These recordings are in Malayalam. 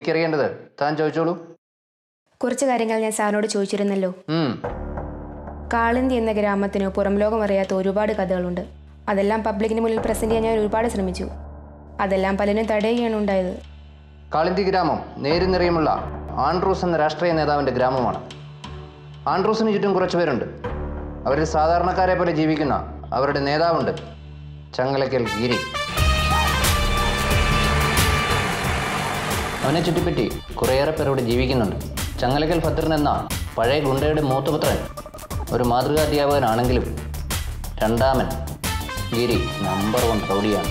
എനിക്കറിയേണ്ടത് താൻ ചോദിച്ചോളൂ കുറച്ച് കാര്യങ്ങൾ ഞാൻ സാറിനോട് ചോദിച്ചിരുന്നല്ലോ ഉം. കാളിന്തി എന്ന ഗ്രാമത്തിന് പുറം ലോകം അറിയാത്ത ഒരുപാട് കഥകളുണ്ട് അതെല്ലാം പബ്ലിക്കിന് മുന്നിൽ പ്രസന്റ് ചെയ്യാൻ ഞാൻ ഒരുപാട് ശ്രമിച്ചു അതെല്ലാം പലരും തടയുകയാണ് ഉണ്ടായത് കാളിന്തി ഗ്രാമം നേരും നിറയുമുള്ള ആൻഡ്രൂസ് എന്ന രാഷ്ട്രീയ നേതാവിൻ്റെ ഗ്രാമമാണ് ആൻഡ്രൂസിന് ചുറ്റും കുറച്ച് പേരുണ്ട് അവരിൽ സാധാരണക്കാരെ പോലെ ജീവിക്കുന്ന അവരുടെ നേതാവുണ്ട് ചങ്ങലക്കൽ ഗിരി അവനെ ചുറ്റിപ്പറ്റി കുറേയേറെ പേർ ഇവിടെ ജീവിക്കുന്നുണ്ട് ചങ്ങലക്കൽ ഭദ്രൻ എന്ന പഴയ ഗുണ്ടയുടെ മൂത്തപുത്രൻ ഒരു മാതൃകാ അധ്യാപകനാണെങ്കിലും രണ്ടാമൻ ഗിരി നമ്പർ വൺ റൗഡിയാണ്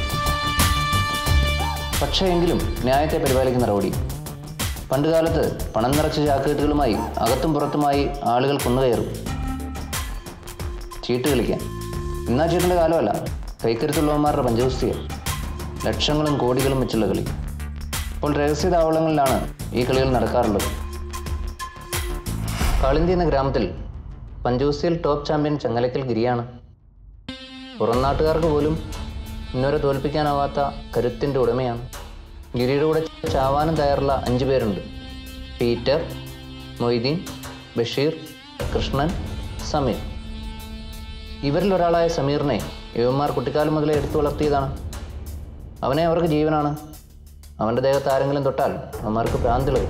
പക്ഷേ എങ്കിലും ന്യായത്തെ പരിപാലിക്കുന്ന റൗഡി പണ്ടുകാലത്ത് പണം നിറച്ച ചാക്കുകെട്ടുകളുമായി അകത്തും പുറത്തുമായി ആളുകൾ കൊന്നുകയറും ചീട്ട് കളിക്കാൻ ഇന്നാ ചീട്ടിൻ്റെ കാലമല്ല കൈക്കരുത്തുള്ളവന്മാരുടെ പഞ്ചവസ്തികൾ ലക്ഷങ്ങളും കോടികളും വെച്ചുള്ള കളി ഇപ്പോൾ രഹസ്യ താവളങ്ങളിലാണ് ഈ കളികൾ നടക്കാറുള്ളത് കാളിന്തി എന്ന ഗ്രാമത്തിൽ പഞ്ചവസ്തിയിൽ ടോപ്പ് ചാമ്പ്യൻ ചങ്ങലക്കൽ ഗിരിയാണ് പുറം നാട്ടുകാർക്ക് പോലും ഇന്നുവരെ തോൽപ്പിക്കാനാവാത്ത കരുത്തിൻ്റെ ഉടമയാണ് ഗിരിയുടെ കൂടെ ചാവാനും തയ്യാറുള്ള അഞ്ചു പേരുണ്ട് പീറ്റർ മൊയ്തീൻ ബഷീർ കൃഷ്ണൻ സമീർ ഇവരിൽ ഒരാളായ സമീറിനെ യുവന്മാർ കുട്ടിക്കാലം മുതലേ എടുത്തു വളർത്തിയതാണ് അവനെ അവർക്ക് ജീവനാണ് അവൻ്റെ ദേഹത്ത് ആരെങ്കിലും തൊട്ടാൽ അവന്മാർക്ക് ഭ്രാന്തിളകും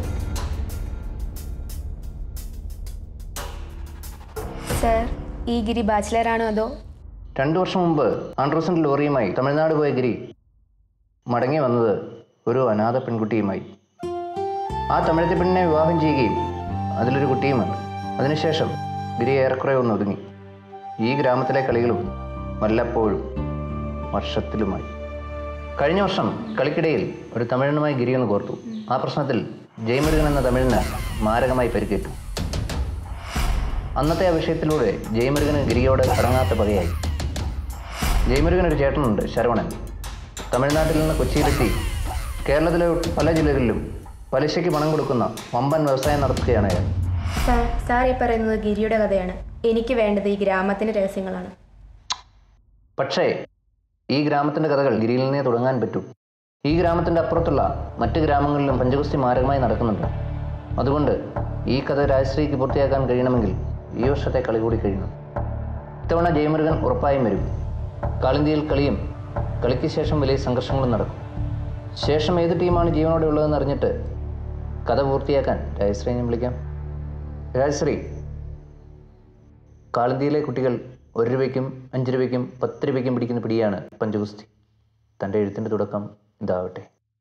സർ ഈ ഗിരി ബാച്ചിലറാണോ അതോ രണ്ടു വർഷം മുമ്പ് ആൻഡ്രൂസിൻ്റെ ലോറിയുമായി തമിഴ്നാട് പോയ ഗിരി മടങ്ങി വന്നത് ഒരു അനാഥ പെൺകുട്ടിയുമായി ആ തമിഴത്തെ പെണ്ണിനെ വിവാഹം ചെയ്യുകയും അതിലൊരു കുട്ടിയുമുണ്ട് അതിനുശേഷം ഗിരി ഏറെക്കുറെ ഒന്ന് ഒതുങ്ങി ഈ ഗ്രാമത്തിലെ കളികളും വല്ലപ്പോഴും വർഷത്തിലുമായി കഴിഞ്ഞ വർഷം കളിക്കിടയിൽ ഒരു തമിഴനുമായി ഗിരി ഒന്ന് കോർത്തു ആ പ്രശ്നത്തിൽ ജയമുരുകൻ എന്ന തമിഴിന് മാരകമായി പരിക്കേറ്റു അന്നത്തെ ആ വിഷയത്തിലൂടെ ജയമുരുകന് ഗിരിയോട് അടങ്ങാത്ത പകയായി ജയമുരുകൻ ഒരു ചേട്ടനുണ്ട് ശരവണൻ തമിഴ്നാട്ടിൽ നിന്ന് കൊച്ചിയിലെത്തി കേരളത്തിലെ പല ജില്ലകളിലും പലിശയ്ക്ക് പണം കൊടുക്കുന്ന വമ്പൻ വ്യവസായം നടത്തുകയാണ് അയാൾ സാർ സാർ ഈ പറയുന്നത് ഗിരിയുടെ കഥയാണ് എനിക്ക് വേണ്ടത് ഈ ഗ്രാമത്തിൻ്റെ രഹസ്യങ്ങളാണ് പക്ഷേ ഈ ഗ്രാമത്തിൻ്റെ കഥകൾ ഗിരിയിൽ നിന്നേ തുടങ്ങാൻ പറ്റൂ ഈ ഗ്രാമത്തിൻ്റെ അപ്പുറത്തുള്ള മറ്റ് ഗ്രാമങ്ങളിലും പഞ്ചഗുസ്തി മാരകമായി നടക്കുന്നുണ്ട് അതുകൊണ്ട് ഈ കഥ രാജശ്രീക്ക് പൂർത്തിയാക്കാൻ കഴിയണമെങ്കിൽ ഈ വർഷത്തെ കളി കൂടി കഴിയണം ഇത്തവണ ജയമുരുകൻ ഉറപ്പായും വരും കാളിന്തിയിൽ കളിയും കളിക്ക് ശേഷം വലിയ സംഘർഷങ്ങളും നടക്കും ശേഷം ഏത് ടീമാണ് ജീവനോടെ ഉള്ളതെന്ന് അറിഞ്ഞിട്ട് കഥ പൂർത്തിയാക്കാൻ രാജശ്രീനെ വിളിക്കാം രാജശ്രീ കാളിന്തിയിലെ കുട്ടികൾ ഒരു രൂപയ്ക്കും അഞ്ച് രൂപയ്ക്കും പത്ത് രൂപയ്ക്കും പിടിക്കുന്ന പിടിയാണ് പഞ്ചഗുസ്തി തൻ്റെ എഴുത്തിൻ്റെ തുടക്കം ഇതാവട്ടെ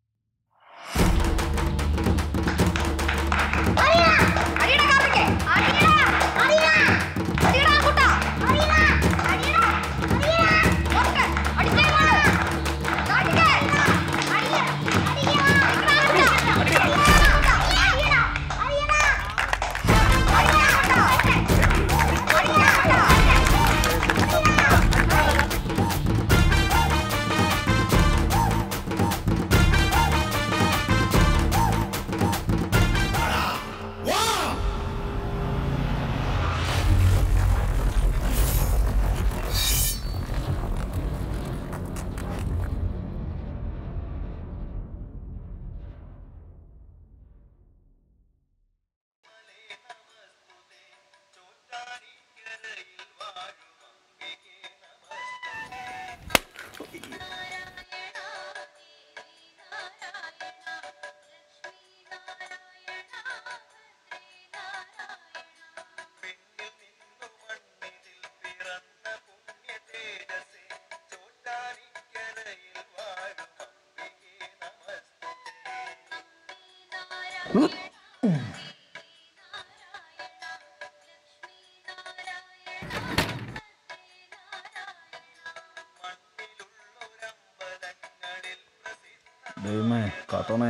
ദൈവമേ കാത്തോണേ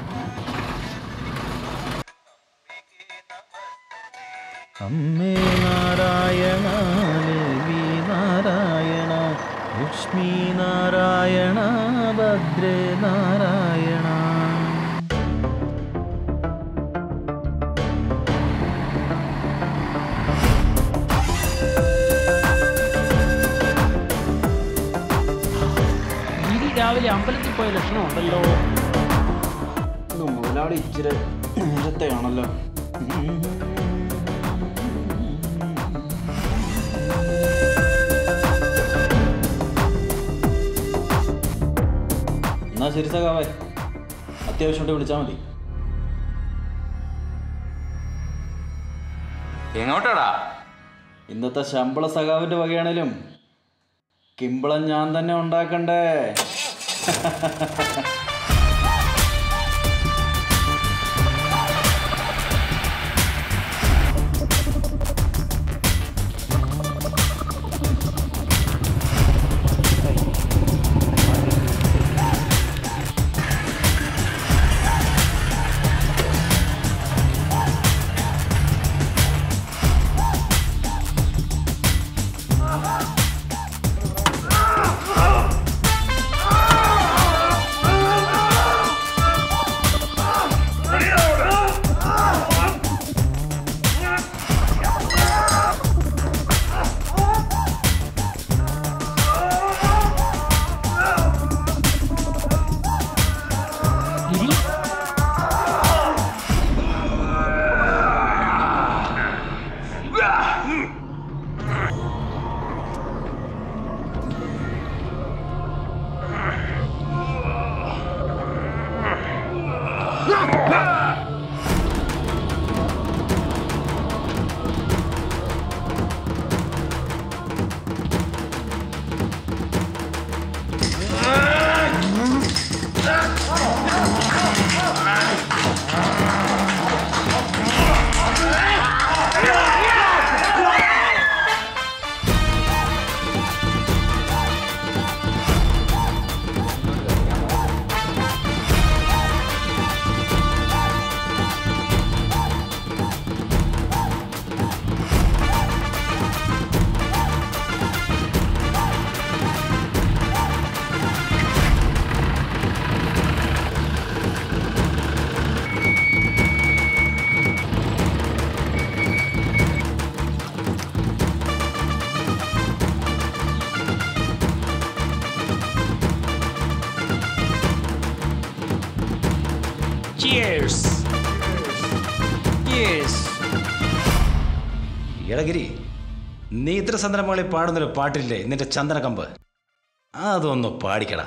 അമ്മേ നാരായണ ദേവി നാരായണ ലക്ഷ്മി നാരായണ ഭദ്രേ നാരായണ ഗിരി രാവിലെ അമ്പലത്തിൽ പോയ ലക്ഷണമുണ്ടല്ലോ പരിപാടി ഇച്ചിരി നേരത്തെ ആണല്ലോ എന്നാ ശരി സഖാവേ അത്യാവശ്യമായിട്ട് വിളിച്ചാൽ മതി എങ്ങോട്ടാടാ ഇന്നത്തെ ശമ്പള സഖാവിൻ്റെ വകയാണേലും കിമ്പളം ഞാൻ തന്നെ ഉണ്ടാക്കണ്ടേ എടഗിരി നീ ഇത്ര സന്ദർഭങ്ങളിൽ പാടുന്നൊരു പാട്ടില്ലേ നിന്റെ ചന്ദനക്കമ്പ് അതൊന്ന് പാടിക്കടാ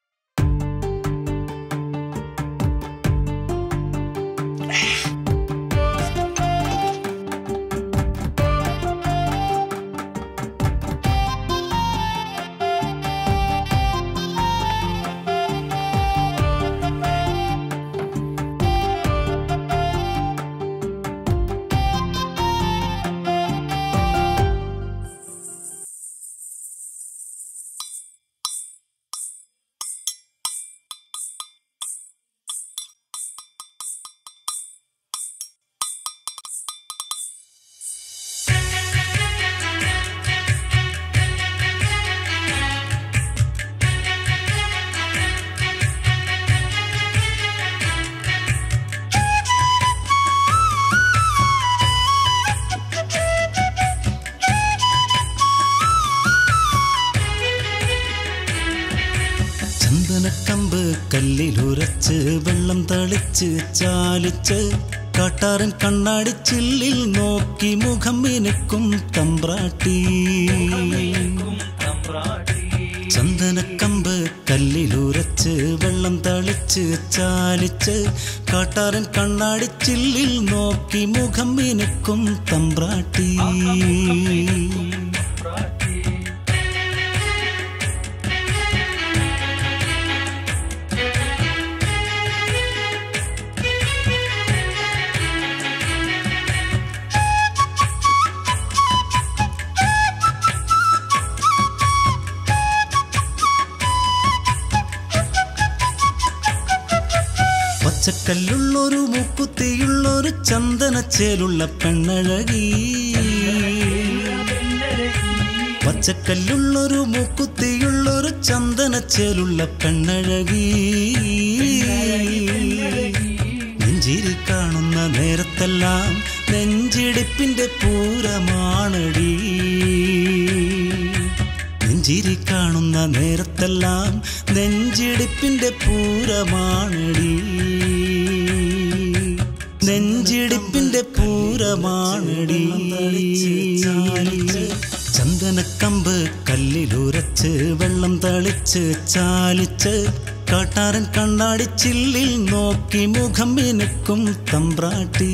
ചന്ദനക്കമ്പ് കല്ലിലുരച്ച് വെള്ളം തളിച്ച് ചാലിച്ച് കാട്ടാറൻ കണ്ണാടിച്ചില്ലിൽ നോക്കി മുഖം മിനുക്കും തമ്പ്രാട്ടി ചന്ദനക്കമ്പ് കല്ലിലുരച്ച് വെള്ളം തളിച്ച് ചാലിച്ച് കാട്ടാറൻ കണ്ണാടിച്ചില്ലിൽ നോക്കി മുഖം മിനുക്കും തമ്പ്രാട്ടി പച്ചക്കല്ലുള്ളൊരു മൂക്കുത്തിയുള്ളൊരു ചന്ദനച്ചേലുള്ള പെണ്ണഴകി പച്ചക്കല്ലുള്ളൊരു മൂക്കുത്തിയുള്ളൊരു ചന്ദനച്ചേലുള്ള പെണ്ണഴകി നെഞ്ചിൽ കാണുന്ന നേരത്തെല്ലാം നെഞ്ചിടിപ്പിന്റെ പൂരമാണടി നെഞ്ചിരി കാണുന്ന നേരത്തെല്ലാം നെഞ്ചിടിപ്പിന്റെ പൂരമാണടി നെഞ്ചിടിപ്പിന്റെ പൂരമാണടി ചന്ദനക്കമ്പ് കല്ലിലുരച്ച് വെള്ളം തളിച്ച് ചാലിച്ച് കാട്ടാരൻ കണ്ണാടി ചില്ലിൽ നോക്കി മുഖം മിനുക്കും തമ്പ്രാട്ടി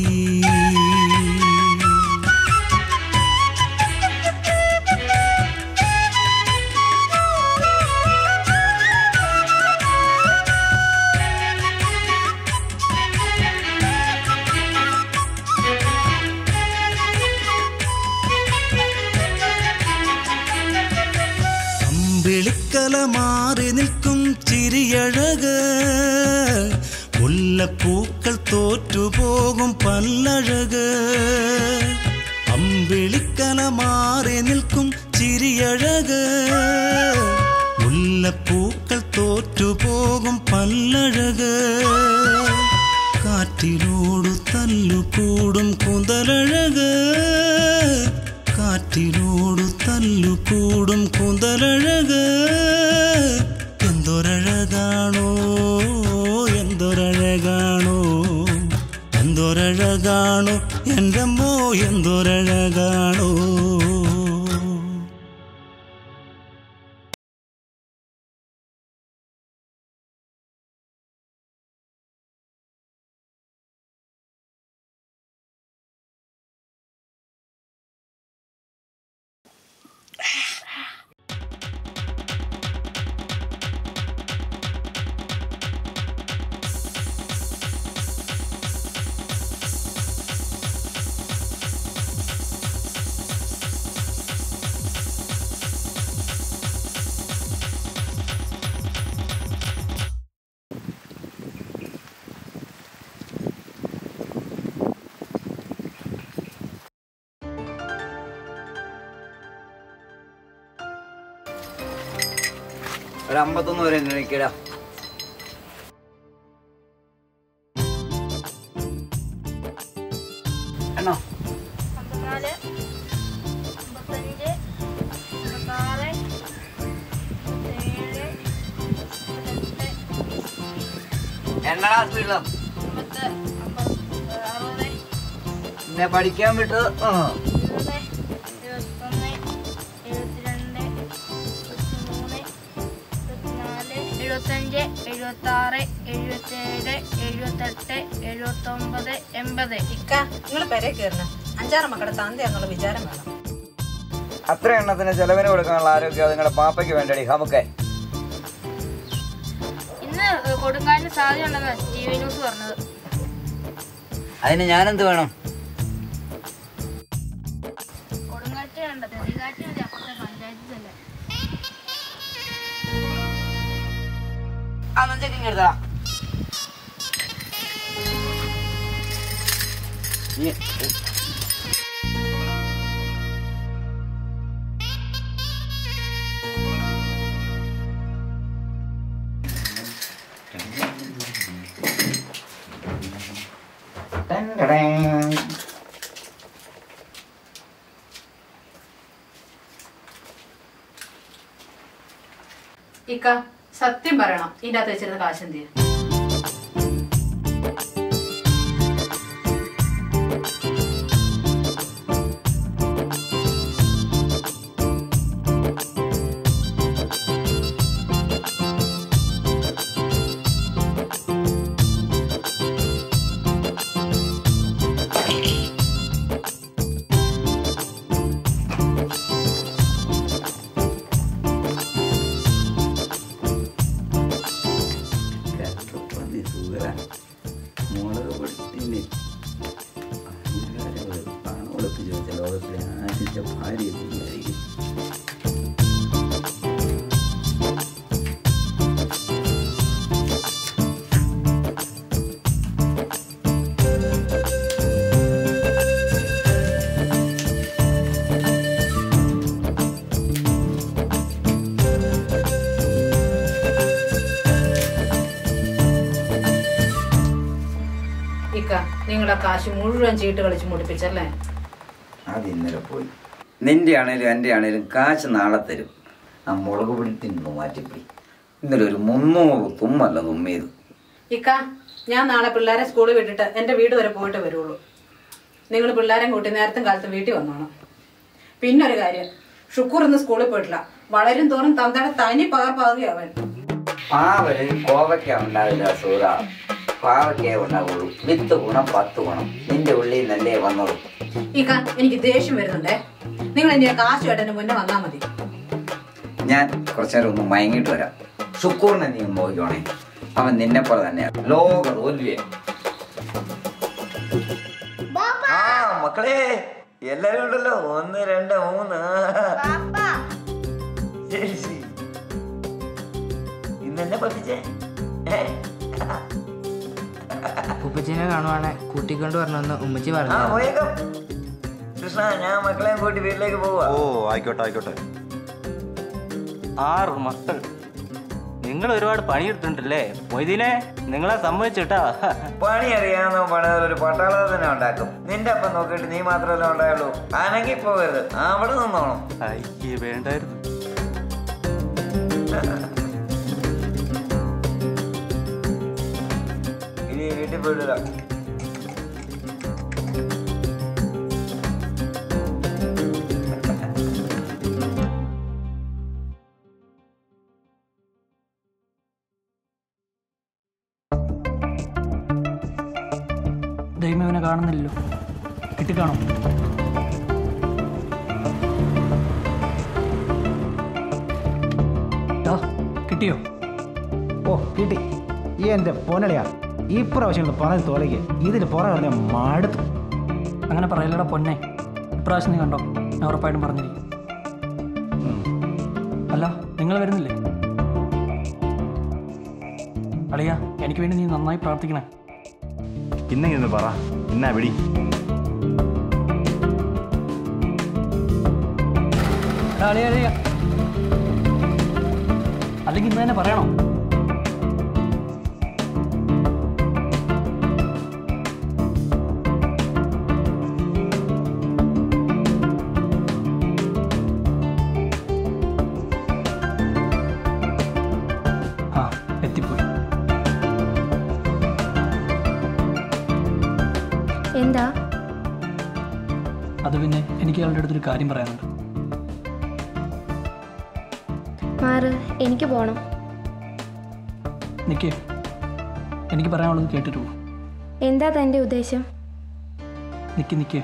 അമ്പിളിക്കല മാറി നിൽക്കും ചിരിയഴക് മുല്ലപ്പൂക്കൾ തോറ്റുപോകും പല്ലഴക് അമ്പിളിക്കല മാറി നിൽക്കും ചിരിയഴക് മുല്ലപ്പൂക്കൾ തോറ്റുപോകും പല്ലഴക് കാറ്റിനോടു തല്ലുകൂടും കുന്തലഴക് കാറ്റിനോടു തല്ലുകൂടും കുന്തലഴക് എന്തൊരഴകാണോ എന്തൊരഴകാണോ എന്തൊരഴകാണോ എൻ്റെ മോ എന്തൊരഴകാണോ ഒരു അമ്പത്തൊന്ന് വരെ നിൽക്കടാ എണ്ണോ അമ്പത്തിനാല് അമ്പത്തഞ്ച് അമ്പത്താറ് അമ്പത്തേഴ് അമ്പത്തെട്ട് എണ്ണടാ സ്പീഡിലും അമ്പത്ത് അമ്പത് അറുപത് എന്നെ പഠിക്കാൻ വിട്ടത് ആ. ഇരുപത് ഇരുപത്തൊന്ന് എഴുപത്തിരണ്ട് ഇരുപത്തിമൂന്ന് ഇരുപത്തിനാല് എഴുപത്തഞ്ച് എഴുപത്താറ് എഴുപത്തേഴ് എഴുപത്തെട്ട് എഴുപത്തൊമ്പത് എൺപത് ഇക്ക നിങ്ങൾ പെരെ കയറണം അഞ്ചാറ് മക്കളുടെ തന്തയാന്നുള്ള വിചാരം വേണം അത്ര എണ്ണത്തിന് ചെലവിന് കൊടുക്കാനുള്ള ആരോഗ്യം നിങ്ങളുടെ പാപ്പയ്ക്ക് വേണ്ടടി നമുക്ക് ഇന്ന് കൊടുക്കാനും സാധ്യത ഉണ്ടെന്ന് ടി വി ന്യൂസ് പറഞ്ഞത് അതിന് ഞാനെന്ത് വേണം കൊടുങ്കാറ്റ് വേണ്ട തെളികാറ്റ് മതി അപ്പുറത്തെ പഞ്ചായത്തിൽ തന്നെ ആ നെഞ്ചൊക്കെ എടുത്തടാ ഇക്ക സത്യം പറയണം ഇതിന്റെ അകത്ത് വെച്ചിരുന്ന കാശ് എന്ത് ചെയ്യും മുളക് പൊട്ടിന് പണം ഒളിപ്പിച്ച് വെച്ച ലോകത്തിലെ ആദ്യത്തെ ഭാര്യ നീയായിരിക്കും ഇക്ക നിങ്ങളുടെ കാശ് മുഴുവൻ ചീട്ട് കളിച്ച് മുടിപ്പിച്ചല്ലേ അത് ഇന്നലെ പോയി നിന്റെ ആണേലും എൻ്റെ ആണേലും കാശ് നാളെ തരും ആ മുളക് പൊടി തിന്നു മാറ്റിപ്പോയി ഇന്നലെ ഒരു മുന്നൂറ് തുമ്മല്ല തുമ്മിയത് ഇക്ക ഞാൻ നാളെ പിള്ളേരെ സ്കൂളിൽ വിട്ടിട്ട് എൻ്റെ വീട് വരെ പോയിട്ട് വരുള്ളൂ നിങ്ങൾ പിള്ളേരെ കൂട്ടി നേരത്തും കാലത്ത് വീട്ടിൽ വന്നോണം പിന്നെ ഒരു കാര്യം ഷുക്കൂർ ഇന്ന് സ്കൂളിൽ പോയിട്ടില്ല വളരും തോറും തന്തയുടെ തനി പകർപ്പാകുകയും അവൻ പാവന് കോവയ്ക്ക ഉണ്ടാവില്ല സൂറ പാവയ്ക്കേ ഉണ്ടാവുള്ളൂ വിത്ത് ഗുണം പത്ത് ഗുണം നിന്റെ ഉള്ളിൽ നല്ലേ വന്നോളൂ ഇക്ക എനിക്ക് ദേഷ്യം വരുന്നുണ്ടേ നിങ്ങൾ എന്നെ കാശുമായിട്ട് എന്റെ മുന്നേ വന്നാൽ മതി ഞാൻ കുറച്ചു നേരം ഒന്ന് മയങ്ങിട്ട് വരാം ശുക്കൂറിനെ നീ ഒന്ന് നോക്കിക്കോണേ അവൻ നിന്നെ പോലെ തന്നെയാ ലോക തോൽവിയ ആ മക്കളെ എല്ലാരും ഉണ്ടല്ലോ ഒന്ന് രണ്ട് മൂന്ന് ശരി ശരി ഇന്ന് എന്നെ പഠിപ്പിച്ചേ ഏ? ഉപ്പച്ചിനെ കാണുവാണെ കൂട്ടിക്കൊണ്ട് വരണമെന്ന് ഉമ്മച്ചി ആ പറഞ്ഞു പോയേക്കാം കൃഷ്ണ ഞാൻ മക്കളെയും കൂട്ടി വീട്ടിലേക്ക് പോവാ ഓ ആയിക്കോട്ടെ ആയിക്കോട്ടെ ആറ് മക്കൾ നിങ്ങൾ ഒരുപാട് പണിയെടുത്തിട്ടുണ്ടല്ലേ മൊയ്തീനെ നിങ്ങളെ സമ്മതിച്ചിട്ടാ പണി അറിയാവുന്ന പണിതൽ ഒരു പട്ടാളത്തെ തന്നെ ഉണ്ടാക്കും നിന്റെ അപ്പം നോക്കിയിട്ട് നീ മാത്രമല്ല ഉണ്ടായുള്ളൂ അനങ്ങി പോകരുത് അവിടെ നിന്നോണം അയ്യേ വേണ്ടായിരുന്നു ഇനി വീട്ടിൽ പോയിട്ടില്ല ദൈവം ഇവനെ കാണുന്നില്ലല്ലോ കിട്ടിക്കാണോ ടാ, കിട്ടിയോ ഓ കിട്ടി ഈ എൻ്റെ പൊന്നളിയാ ഈ പ്രാവശ്യം ഒന്ന് പറഞ്ഞ് തോലയ്ക്ക് ഇതിൽ പുറകെ പറഞ്ഞ മടുത്തു അങ്ങനെ പറയലടാ പൊന്നെ ഇപ്രാവശ്യം നീ കണ്ടോ ഞാൻ ഉറപ്പായിട്ടും പറഞ്ഞിരിക്കും അല്ല നിങ്ങൾ വരുന്നില്ലേ അളിയ എനിക്ക് വേണ്ടി നീ നന്നായി പ്രാർത്ഥിക്കണേ ഇന്നെങ്കിലും പറ എന്നാ വിടി എടാ, അളിയ അളിയ അല്ലെങ്കിൽ ഇന്ന് തന്നെ പറയണോ ആ എത്തിപ്പോയി എന്താ അത് പിന്നെ എനിക്ക് അവളുടെ അടുത്തൊരു കാര്യം പറയാനുണ്ട് മാറ് എനിക്ക് പോണം നിൽക്കേ എനിക്ക് പറയാനുള്ളത് കേട്ടിട്ട് പോകും എന്താ തൻ്റെ ഉദ്ദേശം നിൽക്കി നിൽക്കേ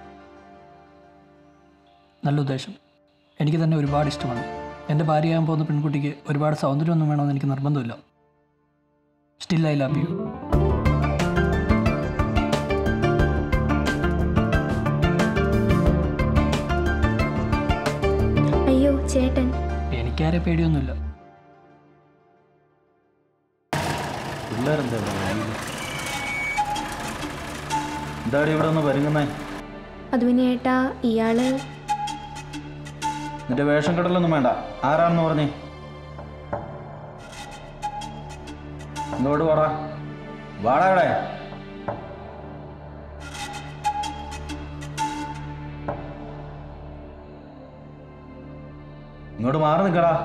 നല്ല ഉദ്ദേശം എനിക്ക് തന്നെ ഒരുപാട് ഇഷ്ടമാണ് എൻ്റെ ഭാര്യയാകാൻ പോകുന്ന പെൺകുട്ടിക്ക് ഒരുപാട് സൗന്ദര്യമൊന്നും വേണമെന്ന് എനിക്ക് നിർബന്ധമില്ല സ്റ്റിൽ ഐ ലവ് യു അയ്യോ ചേട്ടൻ എനിക്കാരെ പേടിയൊന്നുമില്ല പിള്ളേരെന്താ ഇവിടെ വഴിയില്? എന്താടി ഇവിടെ ഒന്ന് വരുങ്ങുന്നേ അത് പിന്നെ ഏട്ടാ ഇയാള് നിന്റെ വേഷം കെടലൊന്നും വേണ്ട ആരാണെന്ന് പറഞ്ഞേ ഇങ്ങോട്ട് വാടാ വാടാ ഇവിടെ ഇങ്ങോട്ട് മാറി നിൽക്കടാ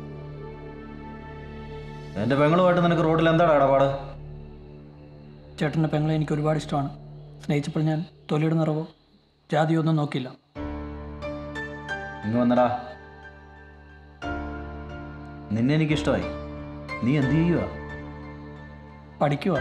എന്റെ പെങ്ങളുമായിട്ട് നിനക്ക് റോഡിൽ എന്താടാ ഇടപാട് ചേട്ടൻ്റെ പെങ്ങളെ എനിക്ക് ഒരുപാട് ഇഷ്ടമാണ് സ്നേഹിച്ചപ്പോൾ ഞാൻ തൊലിയുടെ നിറവോ ജാതിയോ ഒന്നും നോക്കില്ല ഇങ്ങ് വന്നടാ നിന്നെ എനിക്ക് ഇഷ്ടമായി നീ എന്ത് ചെയ്യുക പഠിക്കുക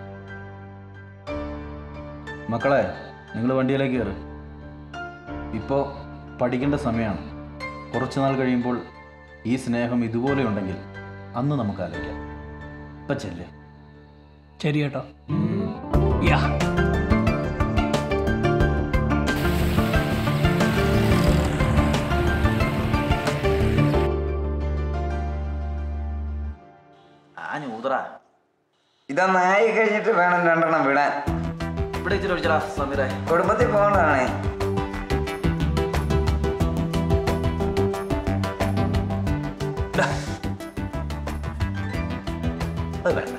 മക്കളെ നിങ്ങൾ വണ്ടിയിലേക്ക് കയറ് ഇപ്പോൾ പഠിക്കേണ്ട സമയമാണ് കുറച്ച് നാൾ കഴിയുമ്പോൾ ഈ സ്നേഹം ഇതുപോലെ ഉണ്ടെങ്കിൽ അന്ന് നമുക്ക് ആലോചിക്കാം ഇപ്പം ചെല്ലേ ശരി ചേട്ടാ യാ ആഞ്ഞൂതറ ഇതൊന്നായി കഴിഞ്ഞിട്ട് വേണം രണ്ടെണ്ണം വിടാൻ ഇവിടെ ഇച്ചിരി ഒഴിച്ചടാ സമീറെ കുടുംബത്തിൽ പോകേണ്ടതാണേ അത് വേണ്ട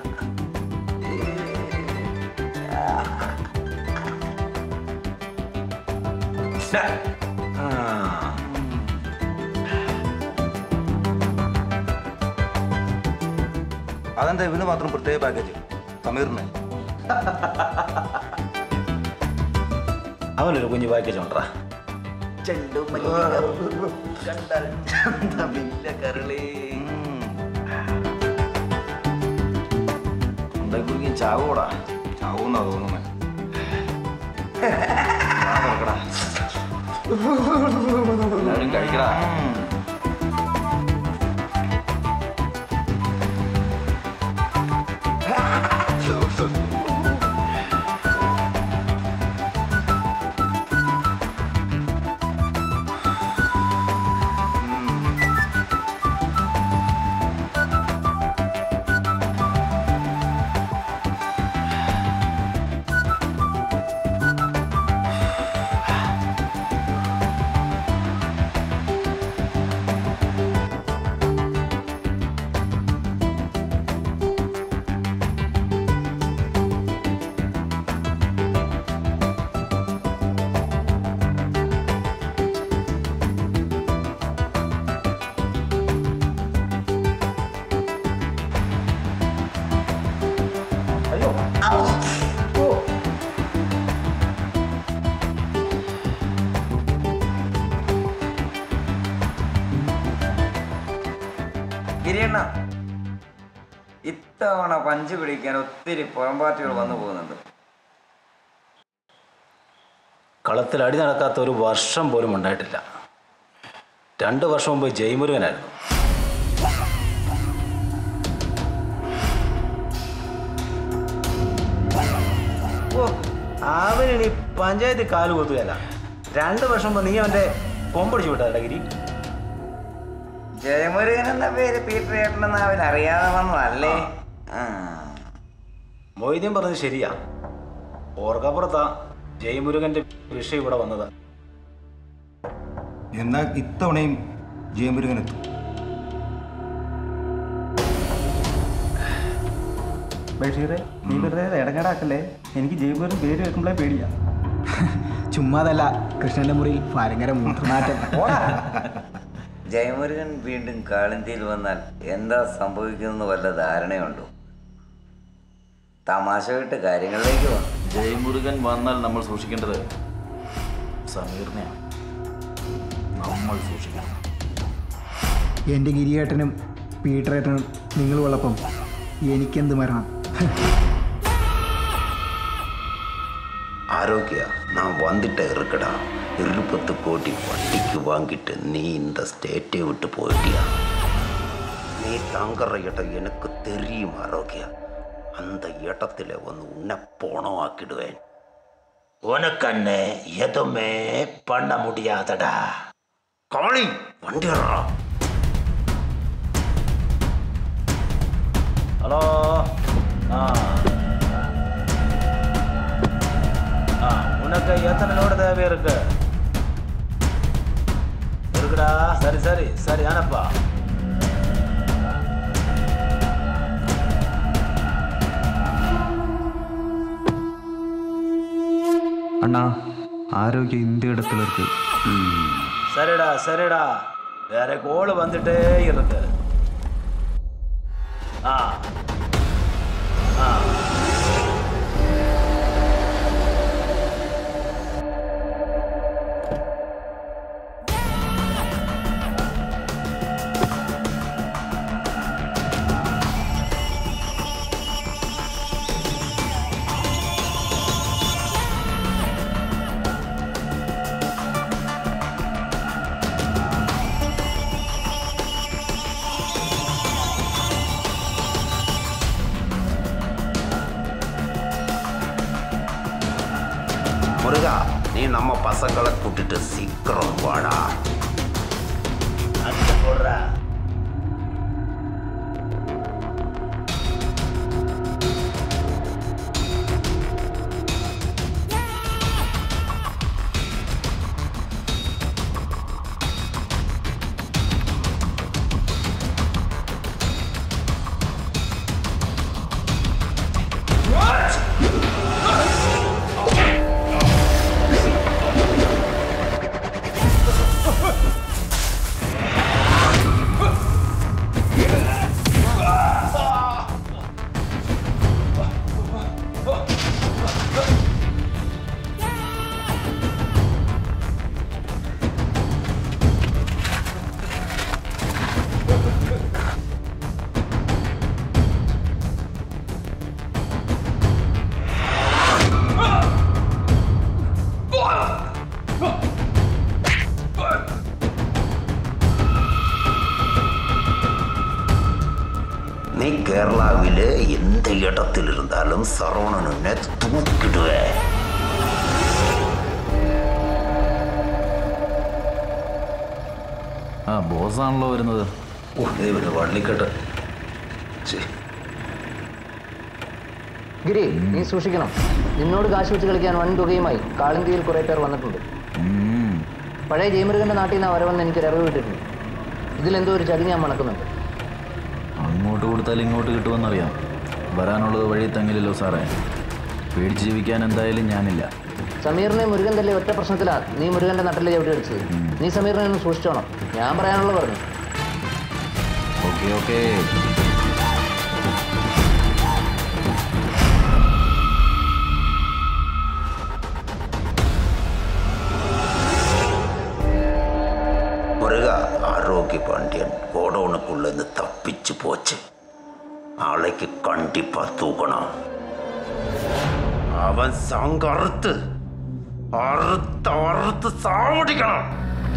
അതെന്താ ഇവന് മാത്രം പ്രത്യേക പാക്കേജ് സമീറിനെ അവനൊരു കുഞ്ഞു പാക്കേജ് ഉണ്ടാ കുറിക്കും ചാവോടാ ചാവൂന്നാ തോന്നുന്നേ എല്ലാവരും കഴിക്കടാ ഗിരിയണ്ണ ഇത്തവണ പഞ്ച് പിടിക്കാൻ ഒത്തിരി പുറംപാർട്ടികൾ വന്നു പോകുന്നുണ്ട് കളത്തിൽ അടി നടക്കാത്ത ഒരു വർഷം പോലും ഉണ്ടായിട്ടില്ല രണ്ട് വർഷം മുമ്പ് ജയ്മുരുകനായിരുന്നു ഓ അവന് പഞ്ചായത്ത് കാല് കൊത്തുകയല്ല രണ്ട് വർഷം മുമ്പ് നീ അവന്റെ കൊമ്പടിച്ചു വിട്ടാ ഗിരി ജയമുരുകൻ എന്ന പേര് പീറ്റർ ഏട്ടനെന്ന് അവൻ അറിയാതെ വന്നതല്ലേ ആ. മൊയ്തീൻ പറഞ്ഞത് ശരിയാ ഓർക്കപ്പുറത്താ ജയ്മുരുകന്റെ വിഷയം ഇവിടെ വന്നത് എന്നാൽ ഇത്തവണയും ജയമുരുകൻ എത്തും ബഷീറെ നീ വെറുതെ ഇടങ്ങടാക്കല്ലേ എനിക്ക് ജയ്പൂരിന് പേര് കേൾക്കുമ്പോഴേ പേടിയാ ചുമ്മാതല്ല കൃഷ്ണന്റെ മുറിയിൽ ഭയങ്കര മൂത്രനാറ്റം ജയമുരുകൻ വീണ്ടും കാളിന്തിയിൽ വന്നാൽ എന്താ സംഭവിക്കുന്നെന്ന് വല്ല ധാരണയുണ്ടോ തമാശ വിട്ട് കാര്യങ്ങളിലേക്ക് വന്നു ജയ്മുരുകൻ വന്നാൽ നമ്മൾ സൂക്ഷിക്കേണ്ടത് സമീറിനെയാണ് നമ്മൾ സൂക്ഷിക്കണം എൻ്റെ ഗിരിയേട്ടനും പീറ്ററേട്ടനും നിങ്ങൾ ഉള്ളപ്പം എനിക്കെന്ത് മരണം ஆரோக்கியா நான் வந்துட்டேன் இருக்கடா இருபத்து கோடி வட்டிக்கு வாங்கிட்டு நீ இந்த ஸ்டேட்டை விட்டு போயிட்டியா நீ தங்குற இடம் எனக்கு தெரியும் ஆரோக்கியா அந்த இடத்துல வந்து உன்னை போனம் ஆக்கிடுவேன் உனக்கு அண்ணே எதுவுமே பண்ண முடியாதடா காளி வண்டியரா ஹலோ ஆ ஆ உனக்கு எத்தனை லோடு தேவை இருக்கு இருக்குடா சரி சரி சரி அனுப்பா அண்ணா ஆரோக்கிய இந்த இடத்துல இருக்கு சரிடா சரிடா வேற கோல் வந்துட்டே இருக்கு ஆ ஆ முருகா நீ நம்ம பசங்களை கூட்டிட்டு சீக்கிரம் வாடா அடிச்சு போடுறா What? நீ கேரளாவில் எந்த இடத்தில் இருந்தாலும் சரவணன் உன்னை தூக்கிடுவேன் ആ ബോസാണല്ലോ വരുന്നത് ഓ ദൈവന് വള്ളിക്കെട്ട് ശരി ഗിരി നീ സൂക്ഷിക്കണം നിന്നോട് കാശ് വെച്ച് കളിക്കാൻ വൻ തുകയുമായി കാളിന്തിയിൽ കുറെ പേർ വന്നിട്ടുണ്ട് പഴയ ജയമുരുകന്റെ നാട്ടിൽ നിന്ന് വരവെന്ന് എനിക്കൊരു അറിവ് കിട്ടിയിട്ടുണ്ട് ഇതിലെന്തോ ഒരു ചതി ഞാൻ മണക്കുന്നുണ്ട് അങ്ങോട്ട് കൊടുത്താൽ ഇങ്ങോട്ട് കിട്ടുമെന്നറിയാം വരാനുള്ളത് വഴി തങ്ങില്ലല്ലോ സാറേ പേടിച്ച് ജീവിക്കാൻ എന്തായാലും ഞാനില്ല സമീറിനെ മുരുകൻ തല്ലേ ഒറ്റ പ്രശ്നത്തിലാ നീ മുരുകന്റെ നട്ടിലെ ചവിട്ടി അടിച്ചത് നീ സമീറിനെ ഒന്ന് സൂക്ഷിച്ചോണം ഞാൻ പറയാനുള്ളത് പറഞ്ഞു ഓക്കെ ഓക്കെ முருக ஆரோக்கிய பாண்டியன் கோடவுனுக்குள்ள இருந்து தப்பிச்சு போச்சு நாளைக்கு கண்டிப்பா தூக்கணும் அவன் சங்க அறுத்து அறுத்து அறுத்து சாவடிக்கணும்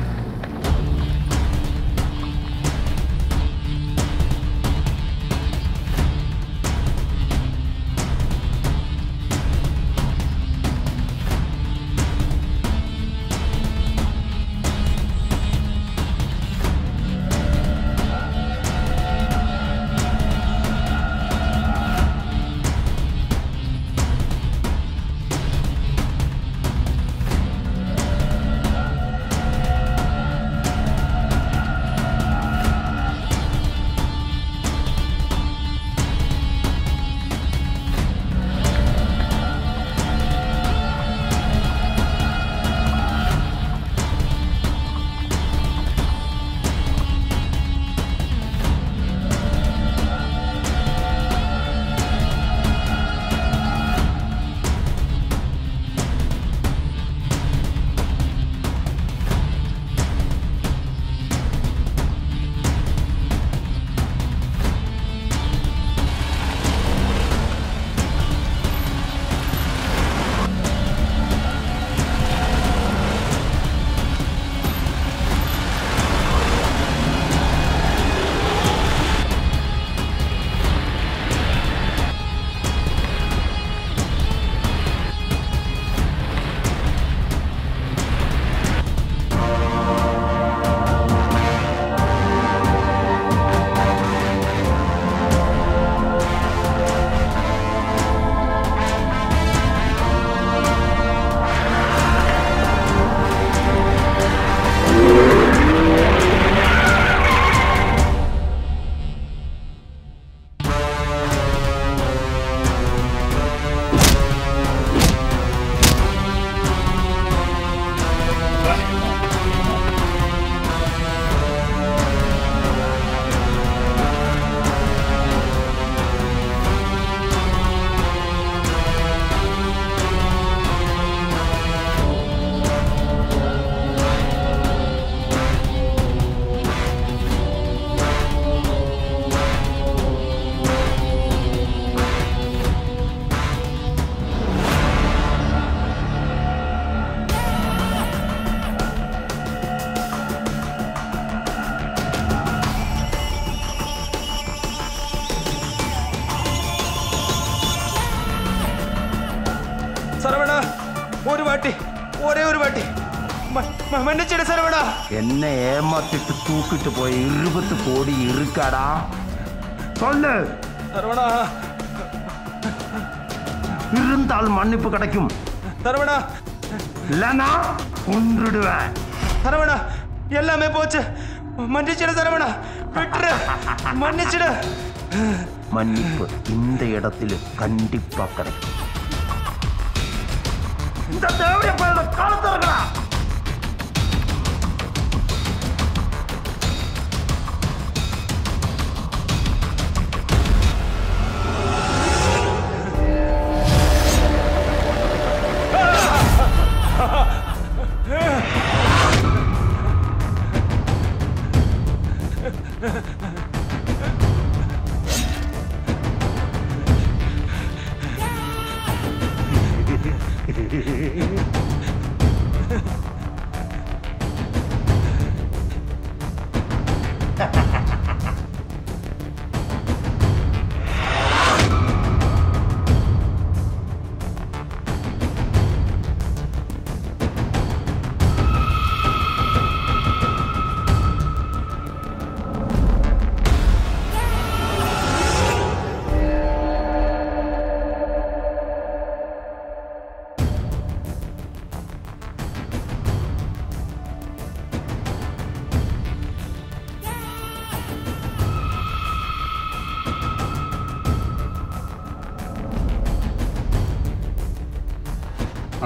சரவணா ஒரு வாட்டி ஒரே ஒரு வாட்டி ம- ம- மன்னிச்சிடு சரவணா என்ன ஏமாத்திட்டு தூக்கிட்டு போய் இருபத்து கோடி இருக்காடா சொல்லு சரவணா இருந்தால் மன்னிப்பு கிடைக்கும் சரவணா இல்லைன்னா கொன்றுடுவேன் சரவணா எல்லாமே போச்சு மன்னிச்சிடு சரவணா விட்டுரு மன்னிச்சிடு மன்னிப்பு இந்த இடத்துல கண்டிப்பா கிடைக்கும் இந்த தேவைய காலத்திறங்களா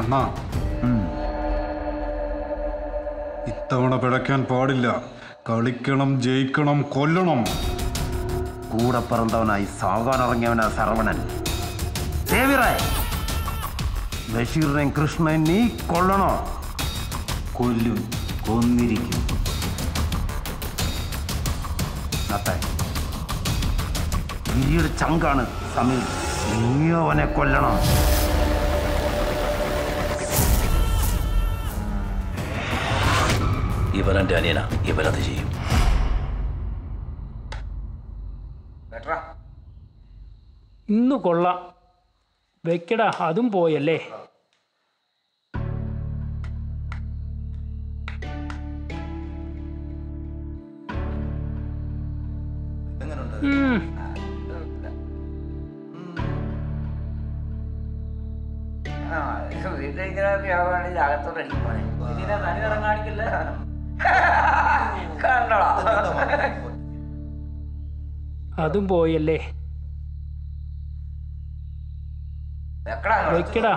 അണ്ണാ ഇത്തവണ പിഴയ്ക്കാൻ പാടില്ല കളിക്കണം ജയിക്കണം കൊല്ലണം കൂടെ പിറന്നവനായി സാകാനിറങ്ങിയവനാ സർവണൻ ദേവിറേ ബഷീറിനെയും കൃഷ്ണൻ നീ കൊള്ളണോ കൊല്ലും കൊന്നിരിക്കും നത്തെ ഗിരിയുടെ ചങ്കാണ് സമീർ നീ അവനെ കൊല്ലണം ഇവനെന്റെ അനിയന ഇവനത് ചെയ്യും ഇന്ന് കൊള്ളാം വെക്കടാ അതും പോയല്ലേ ഉം. ആ വീട്ടിലേക്ക് ആവുകയാണെങ്കിൽ അകത്തോട്ട് അടിക്കുവാണേ കണ്ടോളാ അതും പോയല്ലേ വെക്കടാ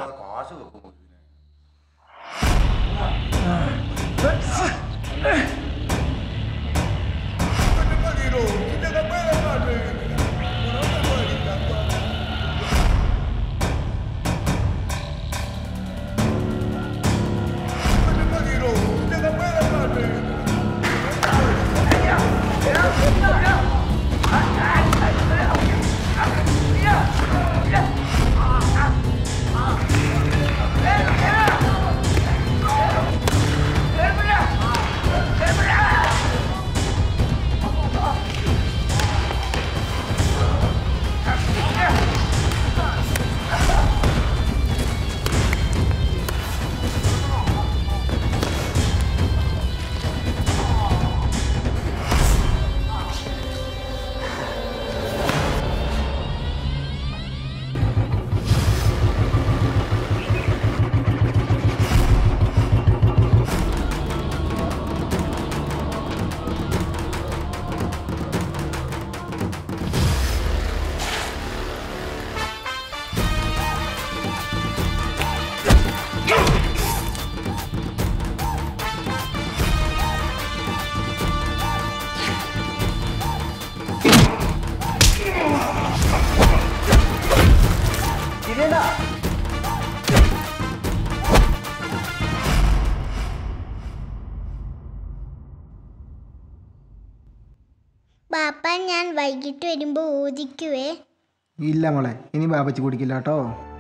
പാപ്പ ഞാൻ വൈകിട്ട് വരുമ്പോൾ ഊതിക്കുവേ ഇല്ല മോളെ ഇനി ബാബച്ചി കുടിക്കില്ല കേട്ടോ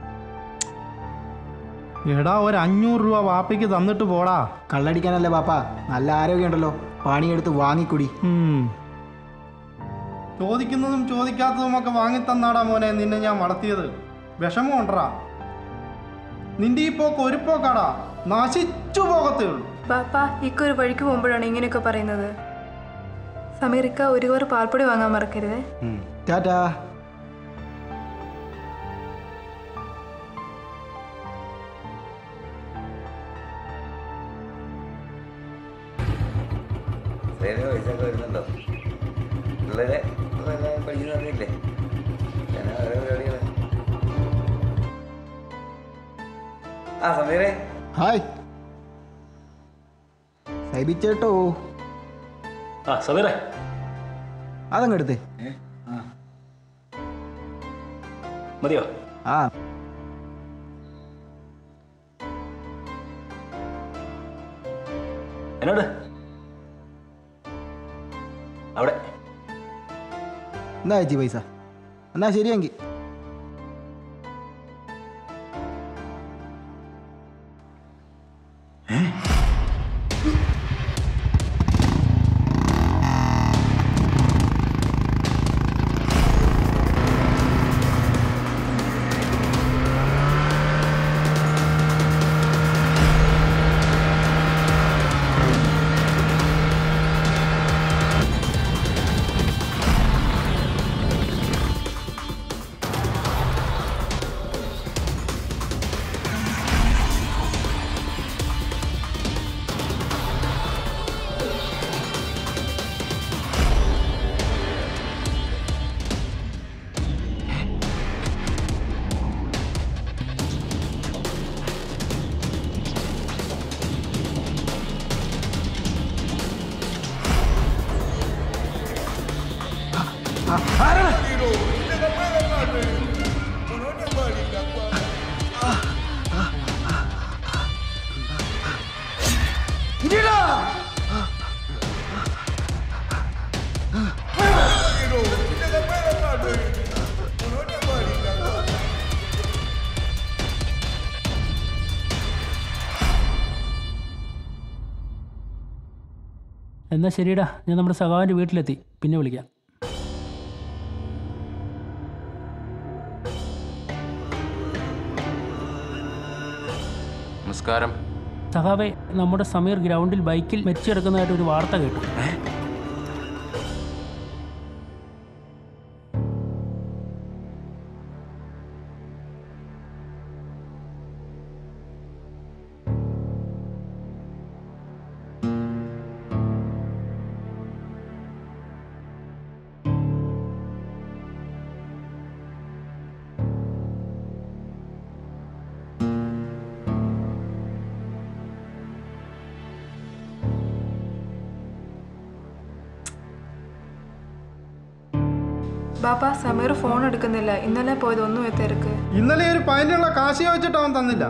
എടാ ഒരു അഞ്ഞൂറ് രൂപ വാപ്പയ്ക്ക് തന്നിട്ട് പോടാ കള്ളടിക്കാനല്ലേ പാപ്പ നല്ല ആരോഗ്യമുണ്ടല്ലോ പണിയെടുത്ത് വാങ്ങിക്കുടി ചോദിക്കുന്നതും ചോദിക്കാത്തതും ഒക്കെ വാങ്ങിത്തന്നാടാ മോനെ നിന്നെ ഞാൻ വളർത്തിയത് വിഷമം ഉണ്ടറാ നിന്റെ ഈ പോക്ക് ഒരു പോക്കാടാ നശിച്ചു പോകത്തേ ഉള്ളൂ പാപ്പ ഇക്കൊരു വഴിക്ക് പോകുമ്പോഴാണ് ഇങ്ങനെയൊക്കെ പറയുന്നത് സമീറിക്ക ഒരു കോർ പാൽപ്പൊടി വാങ്ങാൻ മറക്കരുതേ ടാറ്റാ സേവന പൈസ ഒക്കെ വരുന്നുണ്ടോ പിള്ളേരെ പിള്ളേരെ പഠിക്കുന്നറിയില്ലേ ഞാൻ ഓരോ പരിപാടികള് ആ സമീറേ ഹായ് സൈബിച്ചേട്ടോ ആ സമീറേ അതങ്ങ് എടുത്തേ മതിയോ ആ എന്നോട് അവിടെ എന്താ ചേച്ചി പൈസ എന്നാ ശരിയെങ്കിൽ എന്നാ ശരിടാ ഞാൻ നമ്മുടെ സഖാവിൻ്റെ വീട്ടിലെത്തി പിന്നെ വിളിക്കാം നമസ്കാരം സഖാവെ നമ്മുടെ സമീർ ഗ്രൗണ്ടിൽ ബൈക്കിൽ മരിച്ചു കിടക്കുന്നതായിട്ട് ഒരു വാർത്ത കേട്ടു ബാപ്പ സമീർ ഫോൺ എടുക്കുന്നില്ല ഇന്നലെ പോയത് ഒന്നും തിരക്ക് ഇന്നലെ ഒരു പതിനുള്ള കാശ് ചോദിച്ചിട്ട് അവൻ തന്നില്ല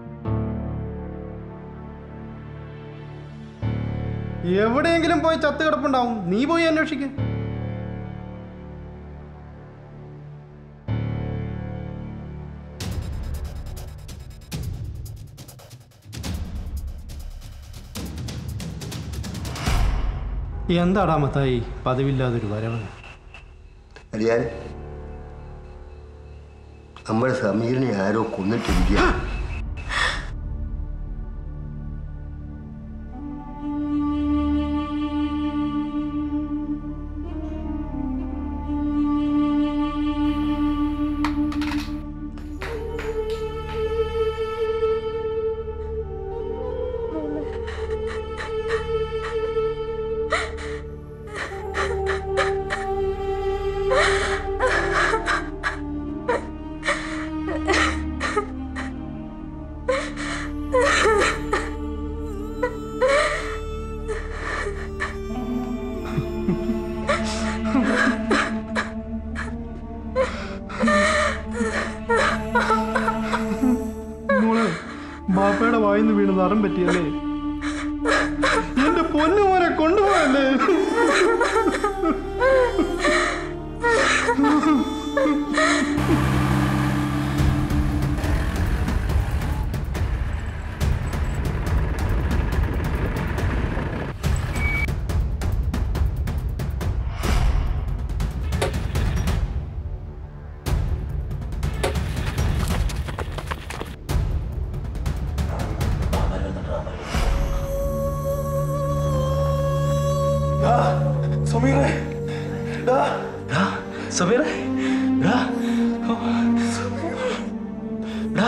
എവിടെയെങ്കിലും പോയി ചത്ത് കിടപ്പുണ്ടാവും നീ പോയി അന്വേഷിക്ക് എന്താടാ മത്തായി പതിവില്ലാതൊരു വരവ് അറിയാൻ നമ്മുടെ സമീറിനെ ആരോ കൊന്നിട്ടിരിക്കുക മോളെ ബാപ്പയുടെ വായിന്ന് വീണ് നറം പറ്റിയല്ലേ എന്റെ പൊന്നു മോനെ കൊണ്ടുപോയല്ലേ സമീറേ ഡാ ഡാ സമീറേ ഡാ ഓ, ഡാ